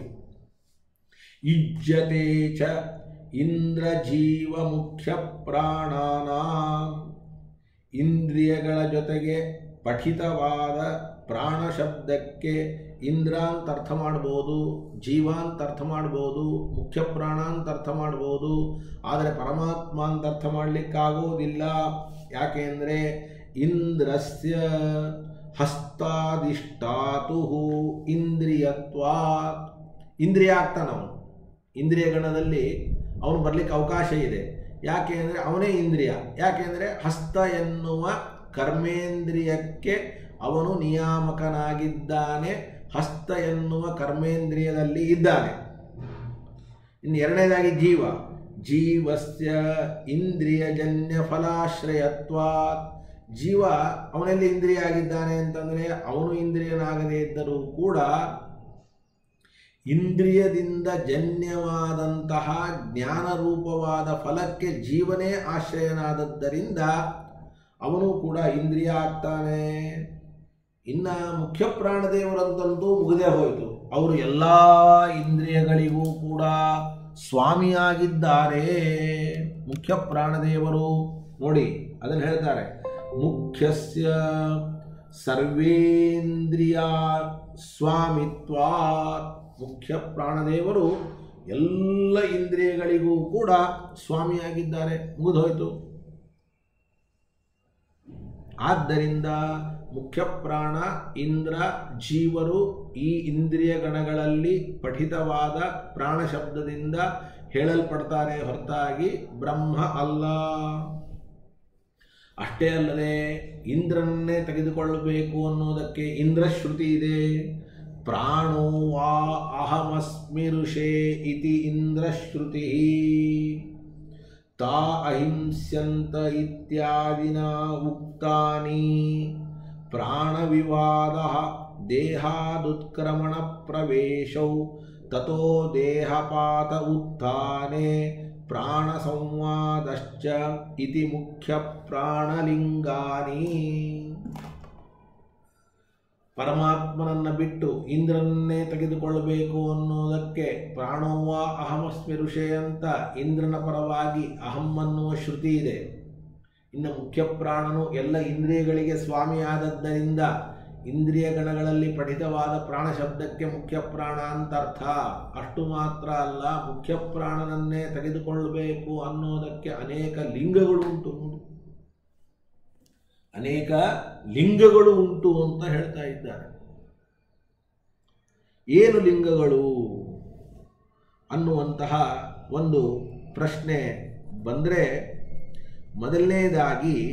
ಇಜ್ಜತೆ ಚ ಇಂದ್ರ ಜೀವ ಮುಖ್ಯ ಪ್ರಾಣಾನ ಇಂದ್ರಿಯಗಳ ಜೊತೆಗೆ ಪಠಿತವಾದ ಪ್ರಾಣ ಶಬ್ದಕ್ಕೆ ಇಂದ್ರ ಅಂತ ಅರ್ಥ ಮಾಡ್ಬೋದು ಜೀವ ಅಂತ ಅರ್ಥ ಮಾಡ್ಬೋದು ಮುಖ್ಯ ಪ್ರಾಣ ಅಂತ ಅರ್ಥ ಮಾಡ್ಬೋದು ಆದರೆ ಪರಮಾತ್ಮ ಅಂತ ಅರ್ಥ ಮಾಡಲಿಕ್ಕಾಗೋದಿಲ್ಲ ಯಾಕೆ ಅಂದರೆ ಇಂದ್ರಸ್ಯ ಹಸ್ತಾದಿಷ್ಟಾತು ಇಂದ್ರಿಯತ್ವಾ ಇಂದ್ರಿಯ ಆಗ್ತಾನವನು ಇಂದ್ರಿಯ ಗಣದಲ್ಲಿ ಅವನು ಬರಲಿಕ್ಕೆ ಅವಕಾಶ ಇದೆ ಯಾಕೆ ಅಂದರೆ ಅವನೇ ಇಂದ್ರಿಯ ಯಾಕೆ ಅಂದರೆ ಹಸ್ತ ಎನ್ನುವ ಕರ್ಮೇಂದ್ರಿಯಕ್ಕೆ ಅವನು ನಿಯಾಮಕನಾಗಿದ್ದಾನೆ ಹಸ್ತ ಎನ್ನುವ ಕರ್ಮೇಂದ್ರಿಯದಲ್ಲಿ ಇದ್ದಾನೆ ಇನ್ನು ಎರಡನೇದಾಗಿ ಜೀವ ಜೀವಸ್ಯ ಇಂದ್ರಿಯಜನ್ಯ ಫಲಾಶ್ರಯತ್ವಾತ್ ಜೀವ ಅವನಲ್ಲಿ ಇಂದ್ರಿಯ ಆಗಿದ್ದಾನೆ ಅಂತಂದರೆ ಅವನು ಇಂದ್ರಿಯನಾಗದೇ ಇದ್ದರೂ ಕೂಡ ಇಂದ್ರಿಯದಿಂದ ಜನ್ಯವಾದಂತಹ ಜ್ಞಾನರೂಪವಾದ ಫಲಕ್ಕೆ ಜೀವನೇ ಆಶ್ರಯನಾದದ್ದರಿಂದ ಅವನು ಕೂಡ ಇಂದ್ರಿಯ ಆಗ್ತಾನೆ ಇನ್ನು ಮುಖ್ಯ ಪ್ರಾಣದೇವರಂತಂತೂ ಮುಗಿದೇ ಹೋಯಿತು ಅವರು ಎಲ್ಲ ಇಂದ್ರಿಯಗಳಿಗೂ ಕೂಡ ಸ್ವಾಮಿಯಾಗಿದ್ದಾರೆ ಮುಖ್ಯ ಪ್ರಾಣದೇವರು ನೋಡಿ ಅದನ್ನು ಹೇಳ್ತಾರೆ ಮುಖ್ಯಸ್ಯ ಸರ್ವೇಂದ್ರಿಯ ಸ್ವಾಮಿತ್ವ ಮುಖ್ಯ ಪ್ರಾಣದೇವರು ಎಲ್ಲ ಇಂದ್ರಿಯಗಳಿಗೂ ಕೂಡ ಸ್ವಾಮಿಯಾಗಿದ್ದಾರೆ ಮುಗಿದೋಯ್ತು ಆದ್ದರಿಂದ ಮುಖ್ಯ ಪ್ರಾಣ ಇಂದ್ರ ಜೀವರು ಈ ಇಂದ್ರಿಯ ಗಣಗಳಲ್ಲಿ ಪಠಿತವಾದ ಪ್ರಾಣ ಶಬ್ದದಿಂದ ಹೇಳಲ್ಪಡ್ತಾರೆ ಹೊರತಾಗಿ ಬ್ರಹ್ಮ ಅಲ್ಲ ಅಷ್ಟೇ ಅಲ್ಲದೆ ಇಂದ್ರನ್ನೇ ತೆಗೆದುಕೊಳ್ಳಬೇಕು ಅನ್ನೋದಕ್ಕೆ ಇಂದ್ರ ಶ್ರುತಿ ಇದೆ ಪ್ರಾಣೋ ವಾ ಅಹಮಸ್ಮಿ ಋಷೇ ಇತಿ ಇಂದ್ರಶ್ರುತಿ ತಾ ಅಹಿಂಸ್ಯಂತ ಇತ್ಯಾದಿನ ಉಕ್ತಾನಿ ಪ್ರಾಣವಿವಾದ ದೇಹಾದುತ್ಕ್ರಮಣ ಪ್ರವೇಶೌ ತಥೋ ದೇಹಪಾತ ಉತ್ಥಾನೆ ಪ್ರಾಣ ಸಂವಾದಶ್ಚ ಇತಿ ಮುಖ್ಯ ಪ್ರಾಣಲಿಂಗಾನಿ ಪರಮಾತ್ಮನನ್ನ ಬಿಟ್ಟು ಇಂದ್ರನ್ನೇ ತೆಗೆದುಕೊಳ್ಳಬೇಕು ಅನ್ನೋದಕ್ಕೆ ಪ್ರಾಣೋವ ಅಹಮಸ್ಮಿ ಋಷೆ ಅಂತ ಇಂದ್ರನ ಪರವಾಗಿ ಅಹಂ ಅನ್ನುವ ಶ್ರುತಿ ಇದೆ ಇನ್ನು ಮುಖ್ಯ ಪ್ರಾಣನು ಎಲ್ಲ ಇಂದ್ರಿಯಗಳಿಗೆ ಸ್ವಾಮಿಯಾದದ್ದರಿಂದ ಇಂದ್ರಿಯ ಗಣಗಳಲ್ಲಿ ಪಠಿತವಾದ ಪ್ರಾಣ ಶಬ್ದಕ್ಕೆ ಮುಖ್ಯ ಪ್ರಾಣ ಅಂತ ಅರ್ಥ ಅಷ್ಟು ಮಾತ್ರ ಅಲ್ಲ ಮುಖ್ಯ ಪ್ರಾಣನನ್ನೇ ತೆಗೆದುಕೊಳ್ಳಬೇಕು ಅನ್ನೋದಕ್ಕೆ ಅನೇಕ ಲಿಂಗಗಳು ಉಂಟು ಅನೇಕ ಲಿಂಗಗಳು ಉಂಟು ಅಂತ ಹೇಳ್ತಾ ಇದ್ದಾರೆ ಏನು ಲಿಂಗಗಳು ಅನ್ನುವಂತಹ ಒಂದು ಪ್ರಶ್ನೆ ಬಂದರೆ ಮೊದಲನೇದಾಗಿ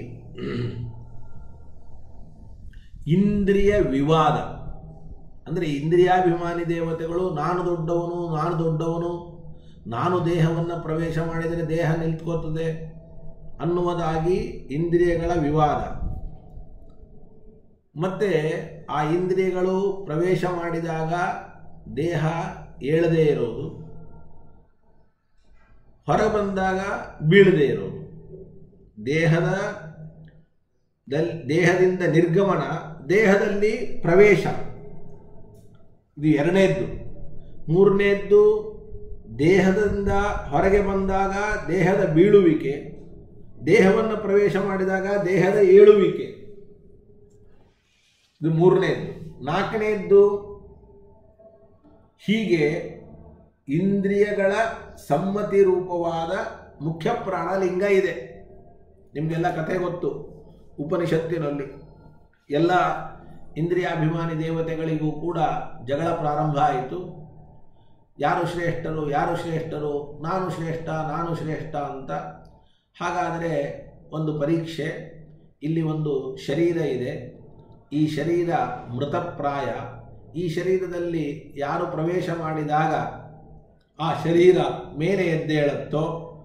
ಇಂದ್ರಿಯ ವಿವಾದ ಅಂದರೆ ಇಂದ್ರಿಯಾಭಿಮಾನಿ ದೇವತೆಗಳು ನಾನು ದೊಡ್ಡವನು ನಾನು ದೊಡ್ಡವನು ನಾನು ದೇಹವನ್ನು ಪ್ರವೇಶ ಮಾಡಿದರೆ ದೇಹ ನಿಂತ್ಕೋತದೆ ಅನ್ನುವುದಾಗಿ ಇಂದ್ರಿಯಗಳ ವಿವಾದ ಮತ್ತು ಆ ಇಂದ್ರಿಯಗಳು ಪ್ರವೇಶ ಮಾಡಿದಾಗ ದೇಹ ಏಳದೇ ಇರೋದು ಹೊರ ಬಂದಾಗ ಬೀಳದೇ ಇರೋದು ದೇಹದ ದಲ್ ದೇಹದಿಂದ ನಿರ್ಗಮನ ದೇಹದಲ್ಲಿ ಪ್ರವೇಶ ಇದು ಎರಡನೇದ್ದು ಮೂರನೇದ್ದು ದೇಹದಿಂದ ಹೊರಗೆ ಬಂದಾಗ ದೇಹದ ಬೀಳುವಿಕೆ ದೇಹವನ್ನು ಪ್ರವೇಶ ಮಾಡಿದಾಗ ದೇಹದ ಏಳುವಿಕೆ ಇದು ಮೂರನೇದ್ದು ನಾಲ್ಕನೇದ್ದು ಹೀಗೆ ಇಂದ್ರಿಯಗಳ ಸಮ್ಮತಿ ರೂಪವಾದ ಮುಖ್ಯ ಪ್ರಾಣಲಿಂಗ ಇದೆ ನಿಮಗೆಲ್ಲ ಕಥೆ ಗೊತ್ತು ಉಪನಿಷತ್ತಿನಲ್ಲಿ ಎಲ್ಲ ಇಂದ್ರಿಯಾಭಿಮಾನಿ ದೇವತೆಗಳಿಗೂ ಕೂಡ ಜಗಳ ಪ್ರಾರಂಭ ಆಯಿತು ಯಾರು ಶ್ರೇಷ್ಠರು ಯಾರು ಶ್ರೇಷ್ಠರು ನಾನು ಶ್ರೇಷ್ಠ ನಾನು ಶ್ರೇಷ್ಠ ಅಂತ ಹಾಗಾದರೆ ಒಂದು ಪರೀಕ್ಷೆ ಇಲ್ಲಿ ಒಂದು ಶರೀರ ಇದೆ ಈ ಶರೀರ ಮೃತಪ್ರಾಯ ಈ ಶರೀರದಲ್ಲಿ ಯಾರು ಪ್ರವೇಶ ಮಾಡಿದಾಗ ಆ ಶರೀರ ಮೇಲೆ ಎದ್ದೇಳುತ್ತೋ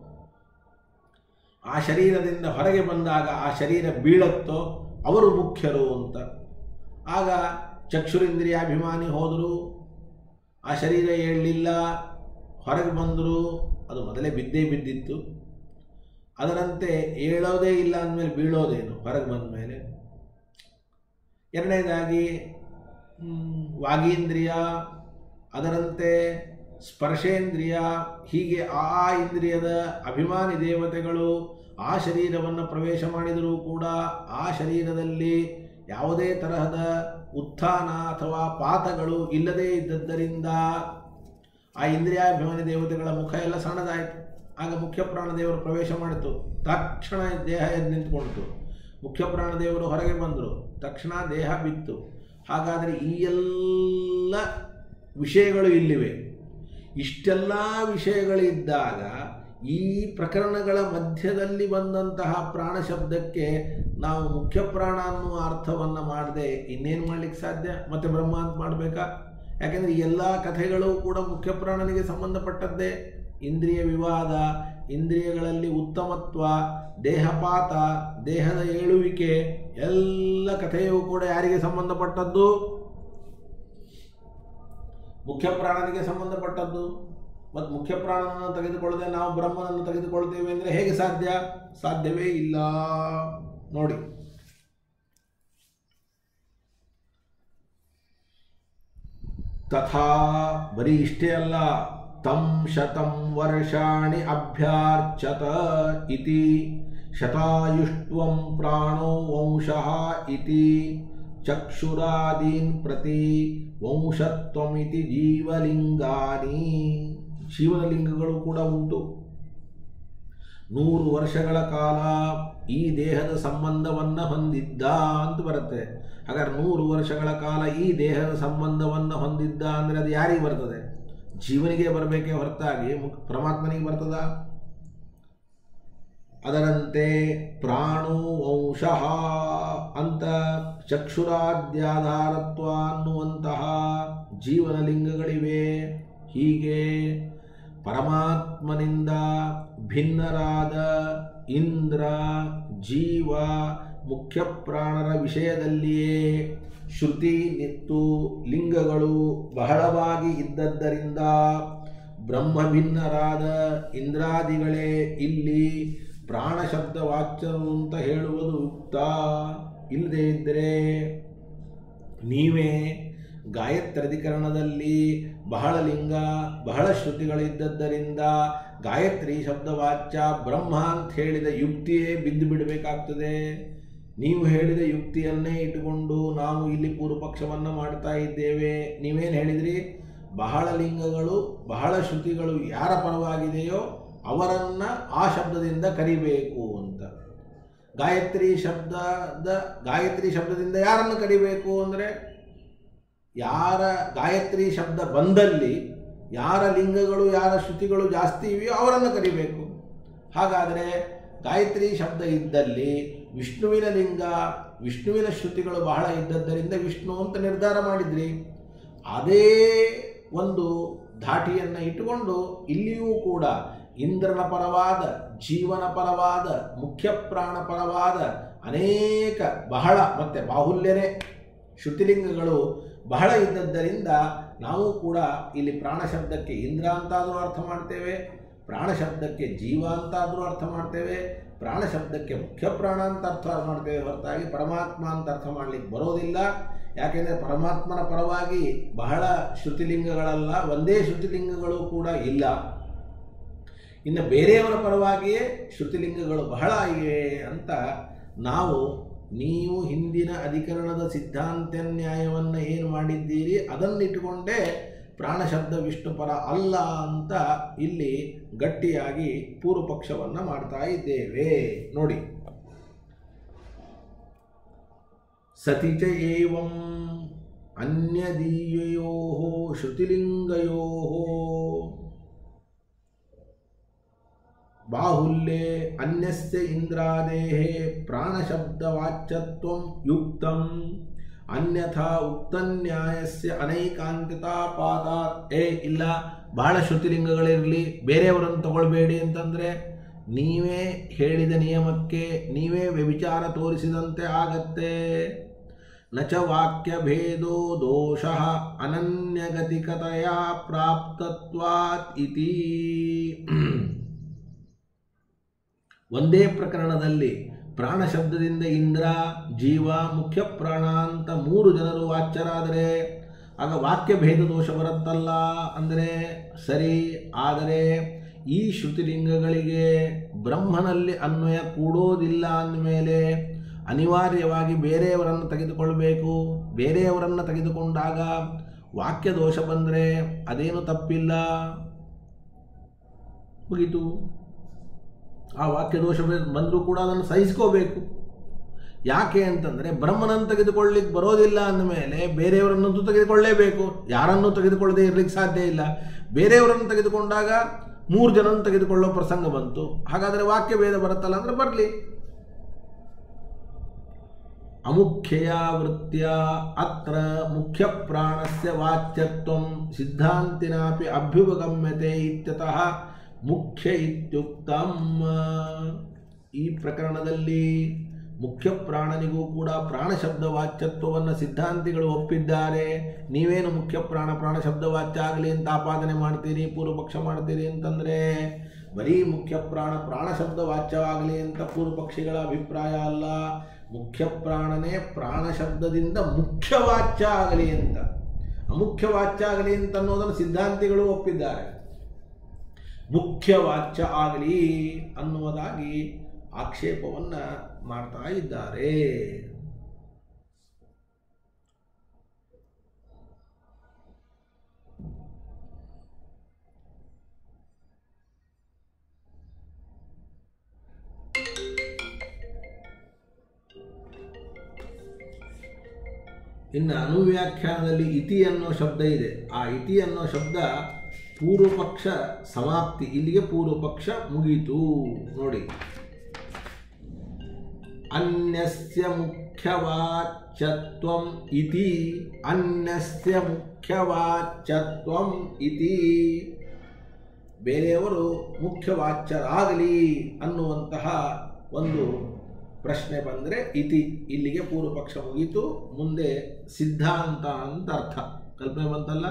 ಆ ಶರೀರದಿಂದ ಹೊರಗೆ ಬಂದಾಗ ಆ ಶರೀರ ಬೀಳುತ್ತೋ ಅವರು ಮುಖ್ಯರು ಅಂತ ಆಗ ಚಕ್ಷುರಿಂದ್ರಿಯಾಭಿಮಾನಿ ಹೋದರು ಆ ಶರೀರ ಏಳಲಿಲ್ಲ ಹೊರಗೆ ಬಂದರು ಅದು ಮೊದಲೇ ಬಿದ್ದೇ ಬಿದ್ದಿತ್ತು ಅದರಂತೆ ಏಳೋದೇ ಇಲ್ಲ ಅಂದಮೇಲೆ ಬೀಳೋದೇನು ಹೊರಗೆ ಬಂದ ಮೇಲೆ ಎರಡನೇದಾಗಿ ಹ್ಮ್, ವಾಗೀಂದ್ರಿಯ ಅದರಂತೆ ಸ್ಪರ್ಶೇಂದ್ರಿಯ ಹೀಗೆ ಆ ಆ ಇಂದ್ರಿಯದ ಅಭಿಮಾನಿ ದೇವತೆಗಳು ಆ ಶರೀರವನ್ನು ಪ್ರವೇಶ ಮಾಡಿದರೂ ಕೂಡ ಆ ಶರೀರದಲ್ಲಿ ಯಾವುದೇ ತರಹದ ಉತ್ಥಾನ ಅಥವಾ ಪಾತಗಳು ಇಲ್ಲದೇ ಇದ್ದದ್ದರಿಂದ ಆ ಇಂದ್ರಿಯಾಭಿಮಾನಿ ದೇವತೆಗಳ ಮುಖ ಎಲ್ಲ ಸಣ್ಣದಾಯಿತು ಆಗ ಮುಖ್ಯ ಪ್ರಾಣದೇವರು ಪ್ರವೇಶ ಮಾಡಿತು ತಕ್ಷಣ ದೇಹ ಎದ್ದು ನಿಂತ್ಕೊಂಡಿತು ಮುಖ್ಯ ಪ್ರಾಣದೇವರು ಹೊರಗೆ ಬಂದರು ತಕ್ಷಣ ದೇಹ ಬಿತ್ತು ಹಾಗಾದರೆ ಈ ಎಲ್ಲ ವಿಷಯಗಳು ಇಲ್ಲಿವೆ ಇಷ್ಟೆಲ್ಲ ವಿಷಯಗಳಿದ್ದಾಗ ಈ ಪ್ರಕರಣಗಳ ಮಧ್ಯದಲ್ಲಿ ಬಂದಂತಹ ಪ್ರಾಣ ಶಬ್ದಕ್ಕೆ ನಾವು ಮುಖ್ಯ ಪ್ರಾಣ ಅನ್ನುವ ಅರ್ಥವನ್ನು ಮಾಡದೆ ಇನ್ನೇನು ಮಾಡಲಿಕ್ಕೆ ಸಾಧ್ಯ ಮತ್ತೆ ಬ್ರಹ್ಮ ಅಂತ ಮಾಡಬೇಕಾ ಯಾಕೆಂದರೆ ಈ ಎಲ್ಲ ಕಥೆಗಳು ಕೂಡ ಮುಖ್ಯ ಪ್ರಾಣನಿಗೆ ಸಂಬಂಧಪಟ್ಟದ್ದೇ ಇಂದ್ರಿಯ ವಿವಾದ ಇಂದ್ರಿಯಗಳಲ್ಲಿ ಉತ್ತಮತ್ವ ದೇಹಪಾತ ದೇಹದ ಏಳುವಿಕೆ ಎಲ್ಲ ಕಥೆಯೂ ಕೂಡ ಯಾರಿಗೆ ಸಂಬಂಧಪಟ್ಟದ್ದು ಮುಖ್ಯ ಪ್ರಾಣನಿಗೆ ಸಂಬಂಧಪಟ್ಟದ್ದು ಮತ್ತು ಮುಖ್ಯ ಪ್ರಾಣನನ್ನು ತೆಗೆದುಕೊಳ್ಳದೆ ನಾವು ಬ್ರಹ್ಮನನ್ನು ತೆಗೆದುಕೊಳ್ತೇವೆ ಅಂದರೆ ಹೇಗೆ ಸಾಧ್ಯ ಸಾಧ್ಯವೇ ಇಲ್ಲ ನೋಡಿ ತಥಾ ಬರೀ ಇಷ್ಟೇ ಅಲ್ಲ ತಂ ಶತಂ ವರ್ಷಾಣಿ ಅಭ್ಯಾರ್ಚತ ಇತಿ ಶತಾಯುಷ್ಟ್ವಂ ಪ್ರಾಣೋ ವಂಶಃ ಇತಿ ಚಕ್ಷುರಾದೀನ್ ಪ್ರತಿ ವಂಶತ್ವಮಿತಿ ಜೀವಲಿಂಗಾನಿ ಜೀವನಲಿಂಗಗಳು ಕೂಡ ಉಂಟು ನೂರು ವರ್ಷಗಳ ಕಾಲ ಈ ದೇಹದ ಸಂಬಂಧವನ್ನು ಹೊಂದಿದ್ದ ಅಂತ ಬರುತ್ತೆ ಹಾಗಾದ್ರೆ ನೂರು ವರ್ಷಗಳ ಕಾಲ ಈ ದೇಹದ ಸಂಬಂಧವನ್ನು ಹೊಂದಿದ್ದ ಅಂದರೆ ಅದು ಯಾರಿಗೆ ಬರ್ತದೆ ಜೀವನಿಗೆ ಬರಬೇಕೇ ಹೊರತಾಗಿ ಮುಖ ಪರಮಾತ್ಮನಿಗೆ ಬರ್ತದ ಅದರಂತೆ ಪ್ರಾಣೋ ವಂಶಃ ಅಂತ ಚಕ್ಷುರಾದ್ಯಾಧಾರತ್ವ ಅನ್ನುವಂತಹ ಜೀವನಲಿಂಗಗಳಿವೆ ಹೀಗೆ ಪರಮಾತ್ಮನಿಂದ ಭಿನ್ನರಾದ ಇಂದ್ರ ಜೀವ ಮುಖ್ಯ ಪ್ರಾಣರ ವಿಷಯದಲ್ಲಿಯೇ ಶ್ರುತಿ ನಿತ್ತು ಲಿಂಗಗಳು ಬಹಳವಾಗಿ ಇದ್ದದ್ದರಿಂದ ಬ್ರಹ್ಮಭಿನ್ನರಾದ ಇಂದ್ರಾದಿಗಳೇ ಇಲ್ಲಿ ಪ್ರಾಣ ಶಬ್ದ ವಾಚ್ಯರು ಅಂತ ಹೇಳುವುದು ಯುಕ್ತ ಇಲ್ಲದೇ ಇದ್ದರೆ ನೀವೇ ಗಾಯತ್ರ್ಯಧಿಕರಣದಲ್ಲಿ ಬಹಳ ಲಿಂಗ ಬಹಳ ಶ್ರುತಿಗಳಿದ್ದದ್ದರಿಂದ ಗಾಯತ್ರಿ ಶಬ್ದವಾಚ್ಯ ಬ್ರಹ್ಮ ಅಂತ ಹೇಳಿದ ಯುಕ್ತಿಯೇ ಬಿದ್ದು ಬಿಡಬೇಕಾಗ್ತದೆ ನೀವು ಹೇಳಿದ ಯುಕ್ತಿಯನ್ನೇ ಇಟ್ಟುಕೊಂಡು ನಾವು ಇಲ್ಲಿ ಪೂರ್ವ ಪಕ್ಷವನ್ನು ಮಾಡ್ತಾ ಇದ್ದೇವೆ ನೀವೇನು ಹೇಳಿದ್ರಿ ಬಹಳ ಲಿಂಗಗಳು ಬಹಳ ಶ್ರುತಿಗಳು ಯಾರ ಪರವಾಗಿದೆಯೋ ಅವರನ್ನು ಆ ಶಬ್ದದಿಂದ ಕರಿಬೇಕು ಅಂತ ಗಾಯತ್ರಿ ಶಬ್ದದ ಗಾಯತ್ರಿ ಶಬ್ದದಿಂದ ಯಾರನ್ನು ಕರಿಬೇಕು ಅಂದರೆ ಯಾರ ಗಾಯತ್ರಿ ಶಬ್ದ ಬಂದಲ್ಲಿ ಯಾರ ಲಿಂಗಗಳು ಯಾರ ಶ್ರುತಿಗಳು ಜಾಸ್ತಿ ಇವೆಯೋ ಅವರನ್ನು ಕರಿಬೇಕು ಹಾಗಾದರೆ ಗಾಯತ್ರಿ ಶಬ್ದ ಇದ್ದಲ್ಲಿ ವಿಷ್ಣುವಿನ ಲಿಂಗ ವಿಷ್ಣುವಿನ ಶ್ರುತಿಗಳು ಬಹಳ ಇದ್ದದ್ದರಿಂದ ವಿಷ್ಣು ಅಂತ ನಿರ್ಧಾರ ಮಾಡಿದ್ರಿ ಅದೇ ಒಂದು ಧಾಟಿಯನ್ನು ಇಟ್ಟುಕೊಂಡು ಇಲ್ಲಿಯೂ ಕೂಡ ಇಂದ್ರನ ಪರವಾದ ಜೀವನ ಪರವಾದ ಮುಖ್ಯ ಪ್ರಾಣ ಪರವಾದ ಅನೇಕ ಬಹಳ ಮತ್ತೆ ಬಾಹುಲ್ಯನೇ ಶ್ರುತಿಲಿಂಗಗಳು ಬಹಳ ಇದ್ದದ್ದರಿಂದ ನಾವು ಕೂಡ ಇಲ್ಲಿ ಪ್ರಾಣ ಶಬ್ದಕ್ಕೆ ಇಂದ್ರ ಅಂತಾದರೂ ಅರ್ಥ ಮಾಡ್ತೇವೆ ಪ್ರಾಣ ಶಬ್ದಕ್ಕೆ ಜೀವ ಅಂತಾದರೂ ಅರ್ಥ ಮಾಡ್ತೇವೆ ಪ್ರಾಣ ಶಬ್ದಕ್ಕೆ ಮುಖ್ಯ ಪ್ರಾಣ ಅಂತ ಅರ್ಥ ಮಾಡ್ತೇವೆ ಹೊರತಾಗಿ ಪರಮಾತ್ಮ ಅಂತ ಅರ್ಥ ಮಾಡಲಿಕ್ಕೆ ಬರೋದಿಲ್ಲ ಯಾಕೆಂದರೆ ಪರಮಾತ್ಮನ ಪರವಾಗಿ ಬಹಳ ಶ್ರುತಿಲಿಂಗಗಳಲ್ಲ ಒಂದೇ ಶ್ರುತಿಲಿಂಗಗಳು ಕೂಡ ಇಲ್ಲ ಇನ್ನು ಬೇರೆಯವರ ಪರವಾಗಿಯೇ ಶ್ರುತಿಲಿಂಗಗಳು ಬಹಳ ಇವೆ ಅಂತ ನಾವು ನೀವು ಹಿಂದಿನ ಅಧಿಕರಣದ ಸಿದ್ಧಾಂತ ನ್ಯಾಯವನ್ನು ಏನು ಮಾಡಿದ್ದೀರಿ ಅದನ್ನಿಟ್ಟುಕೊಂಡೇ ಪ್ರಾಣಶಬ್ದ ವಿಷ್ಣು ಪರ ಅಲ್ಲ ಅಂತ ಇಲ್ಲಿ ಗಟ್ಟಿಯಾಗಿ ಪೂರ್ವ ಪಕ್ಷವನ್ನು ಮಾಡ್ತಾ ಇದ್ದೇವೆ ನೋಡಿ ಸತಿ ಚ ಏವಂ ಅನ್ಯದೀಯೋ ಶ್ರುತಿಲಿಂಗಯೋ ಬಾಹುಲ್ಯೆ ಅನ್ಯಸ್ಯ ಇಂದ್ರಾದೇಹೇ ಪ್ರಾಣಶಬ್ದವಾಚ್ಯತ್ವಂ ಯುಕ್ತಂ ಅನ್ಯಥಾ ಉಕ್ತನ್ಯಾಯಸ್ಯ ಅನೈಕಾಂತಿತಾಪಾದ ಏ ಇಲ್ಲ ಬಹಳ ಶ್ರುತಿಲಿಂಗಗಳಿರಲಿ ಬೇರೆಯವರನ್ನು ತಗೊಳ್ಬೇಡಿ ಅಂತಂದರೆ ನೀವೇ ಹೇಳಿದ ನಿಯಮಕ್ಕೆ ನೀವೇ ವ್ಯಭಿಚಾರ ತೋರಿಸಿದಂತೆ ಆಗತ್ತೆ ನಚ ವಾಕ್ಯಭೇದೋ ದೋಷ ಅನನ್ಯಗತಿಕತೆಯ ಪ್ರಾಪ್ತತ್ವಾತ್ ಇತಿ ಒಂದೇ ಪ್ರಕರಣದಲ್ಲಿ ಪ್ರಾಣ ಶಬ್ದದಿಂದ ಇಂದ್ರ ಜೀವ ಮುಖ್ಯ ಪ್ರಾಣ ಅಂತ ಮೂರು ಜನರು ವಾಚ್ಯರಾದರೆ ಆಗ ವಾಕ್ಯ ಭೇದ ದೋಷ ಬರುತ್ತಲ್ಲ ಅಂದರೆ ಸರಿ ಆದರೆ ಈ ಶ್ರುತಿಲಿಂಗಗಳಿಗೆ ಬ್ರಹ್ಮನಲ್ಲಿ ಅನ್ವಯ ಕೂಡೋದಿಲ್ಲ ಅಂದಮೇಲೆ ಅನಿವಾರ್ಯವಾಗಿ ಬೇರೆಯವರನ್ನು ತೆಗೆದುಕೊಳ್ಬೇಕು ಬೇರೆಯವರನ್ನು ತೆಗೆದುಕೊಂಡಾಗ ವಾಕ್ಯ ದೋಷ ಬಂದರೆ ಅದೇನು ತಪ್ಪಿಲ್ಲ ಮುಗೀತು ಆ ವಾಕ್ಯ ದೋಷ ಬಂದರೂ ಕೂಡ ಅದನ್ನು ಸಹಿಸ್ಕೋಬೇಕು ಯಾಕೆ ಅಂತಂದರೆ ಬ್ರಹ್ಮನನ್ನು ತೆಗೆದುಕೊಳ್ಳಿಕ್ಕೆ ಬರೋದಿಲ್ಲ ಅಂದಮೇಲೆ ಬೇರೆಯವರನ್ನಂತೂ ತೆಗೆದುಕೊಳ್ಳೇಬೇಕು ಯಾರನ್ನೂ ತೆಗೆದುಕೊಳ್ಳದೆ ಇರಲಿಕ್ಕೆ ಸಾಧ್ಯ ಇಲ್ಲ ಬೇರೆಯವರನ್ನು ತೆಗೆದುಕೊಂಡಾಗ ಮೂರು ಜನನ್ನು ತೆಗೆದುಕೊಳ್ಳೋ ಪ್ರಸಂಗ ಬಂತು ಹಾಗಾದರೆ ವಾಕ್ಯ ಭೇದ ಬರುತ್ತಲ್ಲ ಅಂದರೆ ಬರಲಿ ಅಮುಖ್ಯಯ ವೃತ್ತಿಯ ಅತ್ರ ಮುಖ್ಯ ಪ್ರಾಣಸ್ಯ ವಾಚ್ಯತ್ವ ಸಿದ್ಧಾಂತಿನಾಪಿ ಅಭ್ಯುಪಗಮ್ಯತೆ ಇತ್ಯತಃ ಮುಖ್ಯ ಇತ್ಯುಕ್ತಂ ಈ ಪ್ರಕರಣದಲ್ಲಿ ಮುಖ್ಯ ಪ್ರಾಣನಿಗೂ ಕೂಡ ಪ್ರಾಣ ಶಬ್ದ ವಾಚ್ಯತ್ವವನ್ನು ಸಿದ್ಧಾಂತಿಗಳು ಒಪ್ಪಿದ್ದಾರೆ ನೀವೇನು ಮುಖ್ಯ ಪ್ರಾಣ ಪ್ರಾಣ ಶಬ್ದ ವಾಚ್ಯ ಆಗಲಿ ಅಂತ ಆಪಾದನೆ ಮಾಡ್ತೀರಿ ಪೂರ್ವ ಪಕ್ಷ ಮಾಡ್ತೀರಿ ಅಂತಂದರೆ ಬರೀ ಮುಖ್ಯ ಪ್ರಾಣ ಪ್ರಾಣ ಶಬ್ದ ವಾಚ್ಯವಾಗಲಿ ಅಂತ ಪೂರ್ವ ಪಕ್ಷಿಗಳ ಅಭಿಪ್ರಾಯ ಅಲ್ಲ ಮುಖ್ಯ ಪ್ರಾಣನೇ ಪ್ರಾಣ ಶಬ್ದದಿಂದ ಮುಖ್ಯ ವಾಚ್ಯ ಆಗಲಿ ಅಂತ ಅಮುಖ್ಯ ವಾಚ್ಯ ಆಗಲಿ ಅಂತ ಅನ್ನೋದನ್ನು ಸಿದ್ಧಾಂತಿಗಳು ಒಪ್ಪಿದ್ದಾರೆ ಮುಖ್ಯ ವಾಚ್ಯ ಆಗಲಿ ಅನ್ನುವುದಾಗಿ ಆಕ್ಷೇಪವನ್ನು ಮಾಡ್ತಾ ಇದ್ದಾರೆ ಇನ್ನು ಅನುವ್ಯಾಖ್ಯಾನದಲ್ಲಿ ಇತಿ ಅನ್ನೋ ಶಬ್ದ ಇದೆ ಆ ಇತಿ ಅನ್ನೋ ಶಬ್ದ ಪೂರ್ವ ಪಕ್ಷ ಸಮಾಪ್ತಿ ಇಲ್ಲಿಗೆ ಪೂರ್ವ ಪಕ್ಷ ಮುಗೀತು ನೋಡಿ ಅನ್ಯಸ್ಯ ಮುಖ್ಯವಾಚ್ಯತ್ವಂ ಇತಿ ಅನ್ಯಸ್ಯ ಮುಖ್ಯವಾಚ್ಯತ್ವಂ ಇತಿ ಬೇರೆಯವರು ಮುಖ್ಯವಾಚ್ಯರಾಗಲಿ ಅನ್ನುವಂತಹ ಒಂದು ಪ್ರಶ್ನೆ ಬಂದರೆ ಇತಿ ಇಲ್ಲಿಗೆ ಪೂರ್ವ ಪಕ್ಷ ಮುಗೀತು ಮುಂದೆ ಸಿದ್ಧಾಂತ ಅಂತ ಅರ್ಥ ಕಲ್ಪನೆ ಬಂತಲ್ಲ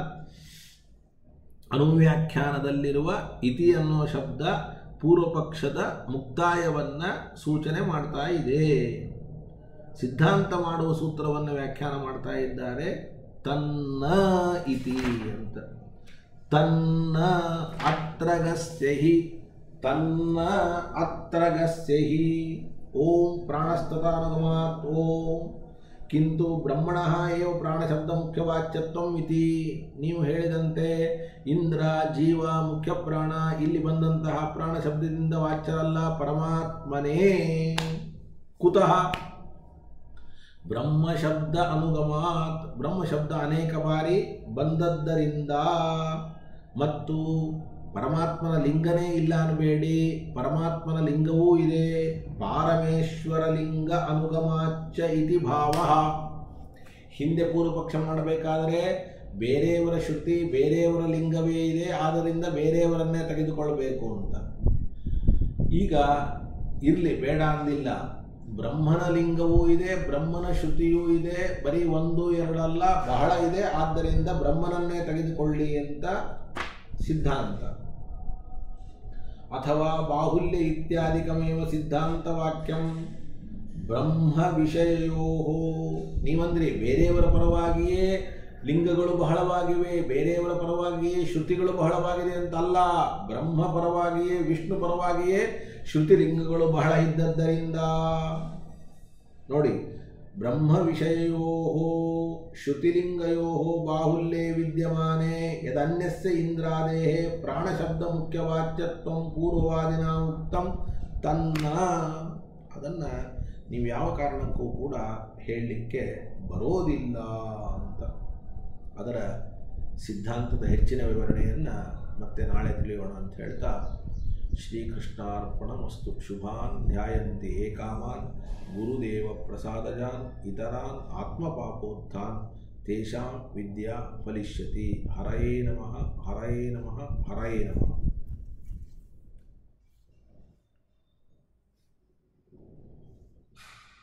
ಅನುವ್ಯಾಖ್ಯಾನದಲ್ಲಿರುವ ಇತಿ ಅನ್ನೋ ಶಬ್ದ ಪೂರ್ವ ಪಕ್ಷದ ಮುಕ್ತಾಯವನ್ನು ಸೂಚನೆ ಮಾಡ್ತಾ ಇದೆ ಸಿದ್ಧಾಂತ ಮಾಡುವ ಸೂತ್ರವನ್ನು ವ್ಯಾಖ್ಯಾನ ಮಾಡ್ತಾ ಇದ್ದಾರೆ ತನ್ನ ಇತಿ ಅಂತ ತನ್ನ ಅತ್ರಗಸ್ಯ ಹಿ ತನ್ನ ಅತ್ರಗಸ್ಯ ಹಿ ಓಂ ಪ್ರಾಣಸ್ತತಾನುಗಮಾತ್ ಓಂ ಕಿಂತು ಬ್ರಹ್ಮಣ ಏವ ಪ್ರಾಣಶಬ್ದ ಮುಖ್ಯವಾಚ್ಯತ್ವಂ ಇತಿ ನೀವು ಹೇಳಿದಂತೆ ಇಂದ್ರ ಜೀವ ಮುಖ್ಯ ಪ್ರಾಣ ಇಲ್ಲಿ ಬಂದಂತಹ ಪ್ರಾಣ ಶಬ್ದದಿಂದ ವಾಚ್ಯರಲ್ಲ ಪರಮಾತ್ಮನೇ ಕುತಃ ಬ್ರಹ್ಮ ಶಬ್ದ ಅನುಗಮಾತ್ ಬ್ರಹ್ಮ ಶಬ್ದ ಅನೇಕ ಬಾರಿ ಬಂದದ್ದರಿಂದ ಮತ್ತು ಪರಮಾತ್ಮನ ಲಿಂಗನೇ ಇಲ್ಲ ಅನ್ಬೇಡಿ ಪರಮಾತ್ಮನ ಲಿಂಗವೂ ಇದೆ ಪಾರಮೇಶ್ವರ ಲಿಂಗ ಅನುಗಮಾಚ್ಚ ಇತಿ ಭಾವ ಹಿಂದೆ ಪೂರ್ವ ಪಕ್ಷ ಮಾಡಬೇಕಾದರೆ ಬೇರೆಯವರ ಶ್ರುತಿ ಬೇರೆಯವರ ಲಿಂಗವೇ ಇದೆ ಆದ್ದರಿಂದ ಬೇರೆಯವರನ್ನೇ ತೆಗೆದುಕೊಳ್ಬೇಕು ಅಂತ ಈಗ ಇರಲಿ ಬೇಡ ಅಂದಿಲ್ಲ ಬ್ರಹ್ಮನ ಲಿಂಗವೂ ಇದೆ ಬ್ರಹ್ಮನ ಶ್ರುತಿಯೂ ಇದೆ ಬರೀ ಒಂದು ಎರಡಲ್ಲ ಬಹಳ ಇದೆ ಆದ್ದರಿಂದ ಬ್ರಹ್ಮನನ್ನೇ ತೆಗೆದುಕೊಳ್ಳಿ ಅಂತ ಸಿದ್ಧಾಂತ ಅಥವಾ ಬಾಹುಲ್ಯ ಇತ್ಯಾದಿಕಮೇವ ಸಿದ್ಧಾಂತವಾಕ್ಯಂ ಬ್ರಹ್ಮ ವಿಷಯೋ ನೀವಂದ್ರಿ ಬೇರೆಯವರ ಪರವಾಗಿಯೇ ಲಿಂಗಗಳು ಬಹಳವಾಗಿವೆ ಬೇರೆಯವರ ಪರವಾಗಿಯೇ ಶ್ರುತಿಗಳು ಬಹಳವಾಗಿದೆ ಅಂತಲ್ಲ ಬ್ರಹ್ಮ ಪರವಾಗಿಯೇ ವಿಷ್ಣು ಪರವಾಗಿಯೇ ಶ್ರುತಿ ಲಿಂಗಗಳು ಬಹಳ ಇದ್ದದ್ದರಿಂದ ನೋಡಿ ಬ್ರಹ್ಮ ವಿಷಯೋ ಶ್ರುತಿಲಿಂಗಯೋ ಬಾಹುಲ್ಯೇ ವಿದ್ಯಮಾನೆ ಯದನ್ಯಸ್ಯ ಇಂದ್ರಾದೇ ಪ್ರಾಣಶಬ್ದ ಮುಖ್ಯವಾಚ್ಯತ್ವ ಪೂರ್ವವಾದಿನ ಉಕ್ತಂ ತನ್ನ ಅದನ್ನು ನೀವು ಯಾವ ಕಾರಣಕ್ಕೂ ಕೂಡ ಹೇಳಲಿಕ್ಕೆ ಬರೋದಿಲ್ಲ ಅಂತ ಅದರ ಸಿದ್ಧಾಂತದ ಹೆಚ್ಚಿನ ವಿವರಣೆಯನ್ನು ಮತ್ತೆ ನಾಳೆ ತಿಳಿಯೋಣ ಅಂತ ಹೇಳ್ತಾ ಶ್ರೀಕೃಷ್ಣಾರ್ಪಣಮಸ್ತು ಶುಭಾನ್ ಧ್ಯಾಯಂತಿ ಏಕಾಮಾನ್ ಗುರುದೇವ ಪ್ರಸಾದಜಾನ್ ಇತರಾನ್ ಆತ್ಮಪಾಪೋತ್ಥಾನ್ ತೇಷಾಂ ವಿದ್ಯಾ ಫಲಿಷ್ಯತಿ ಹರಯೇ ನಮಃ ಹರಯೇ ನಮಃ ಹರಯೇ ನಮಃ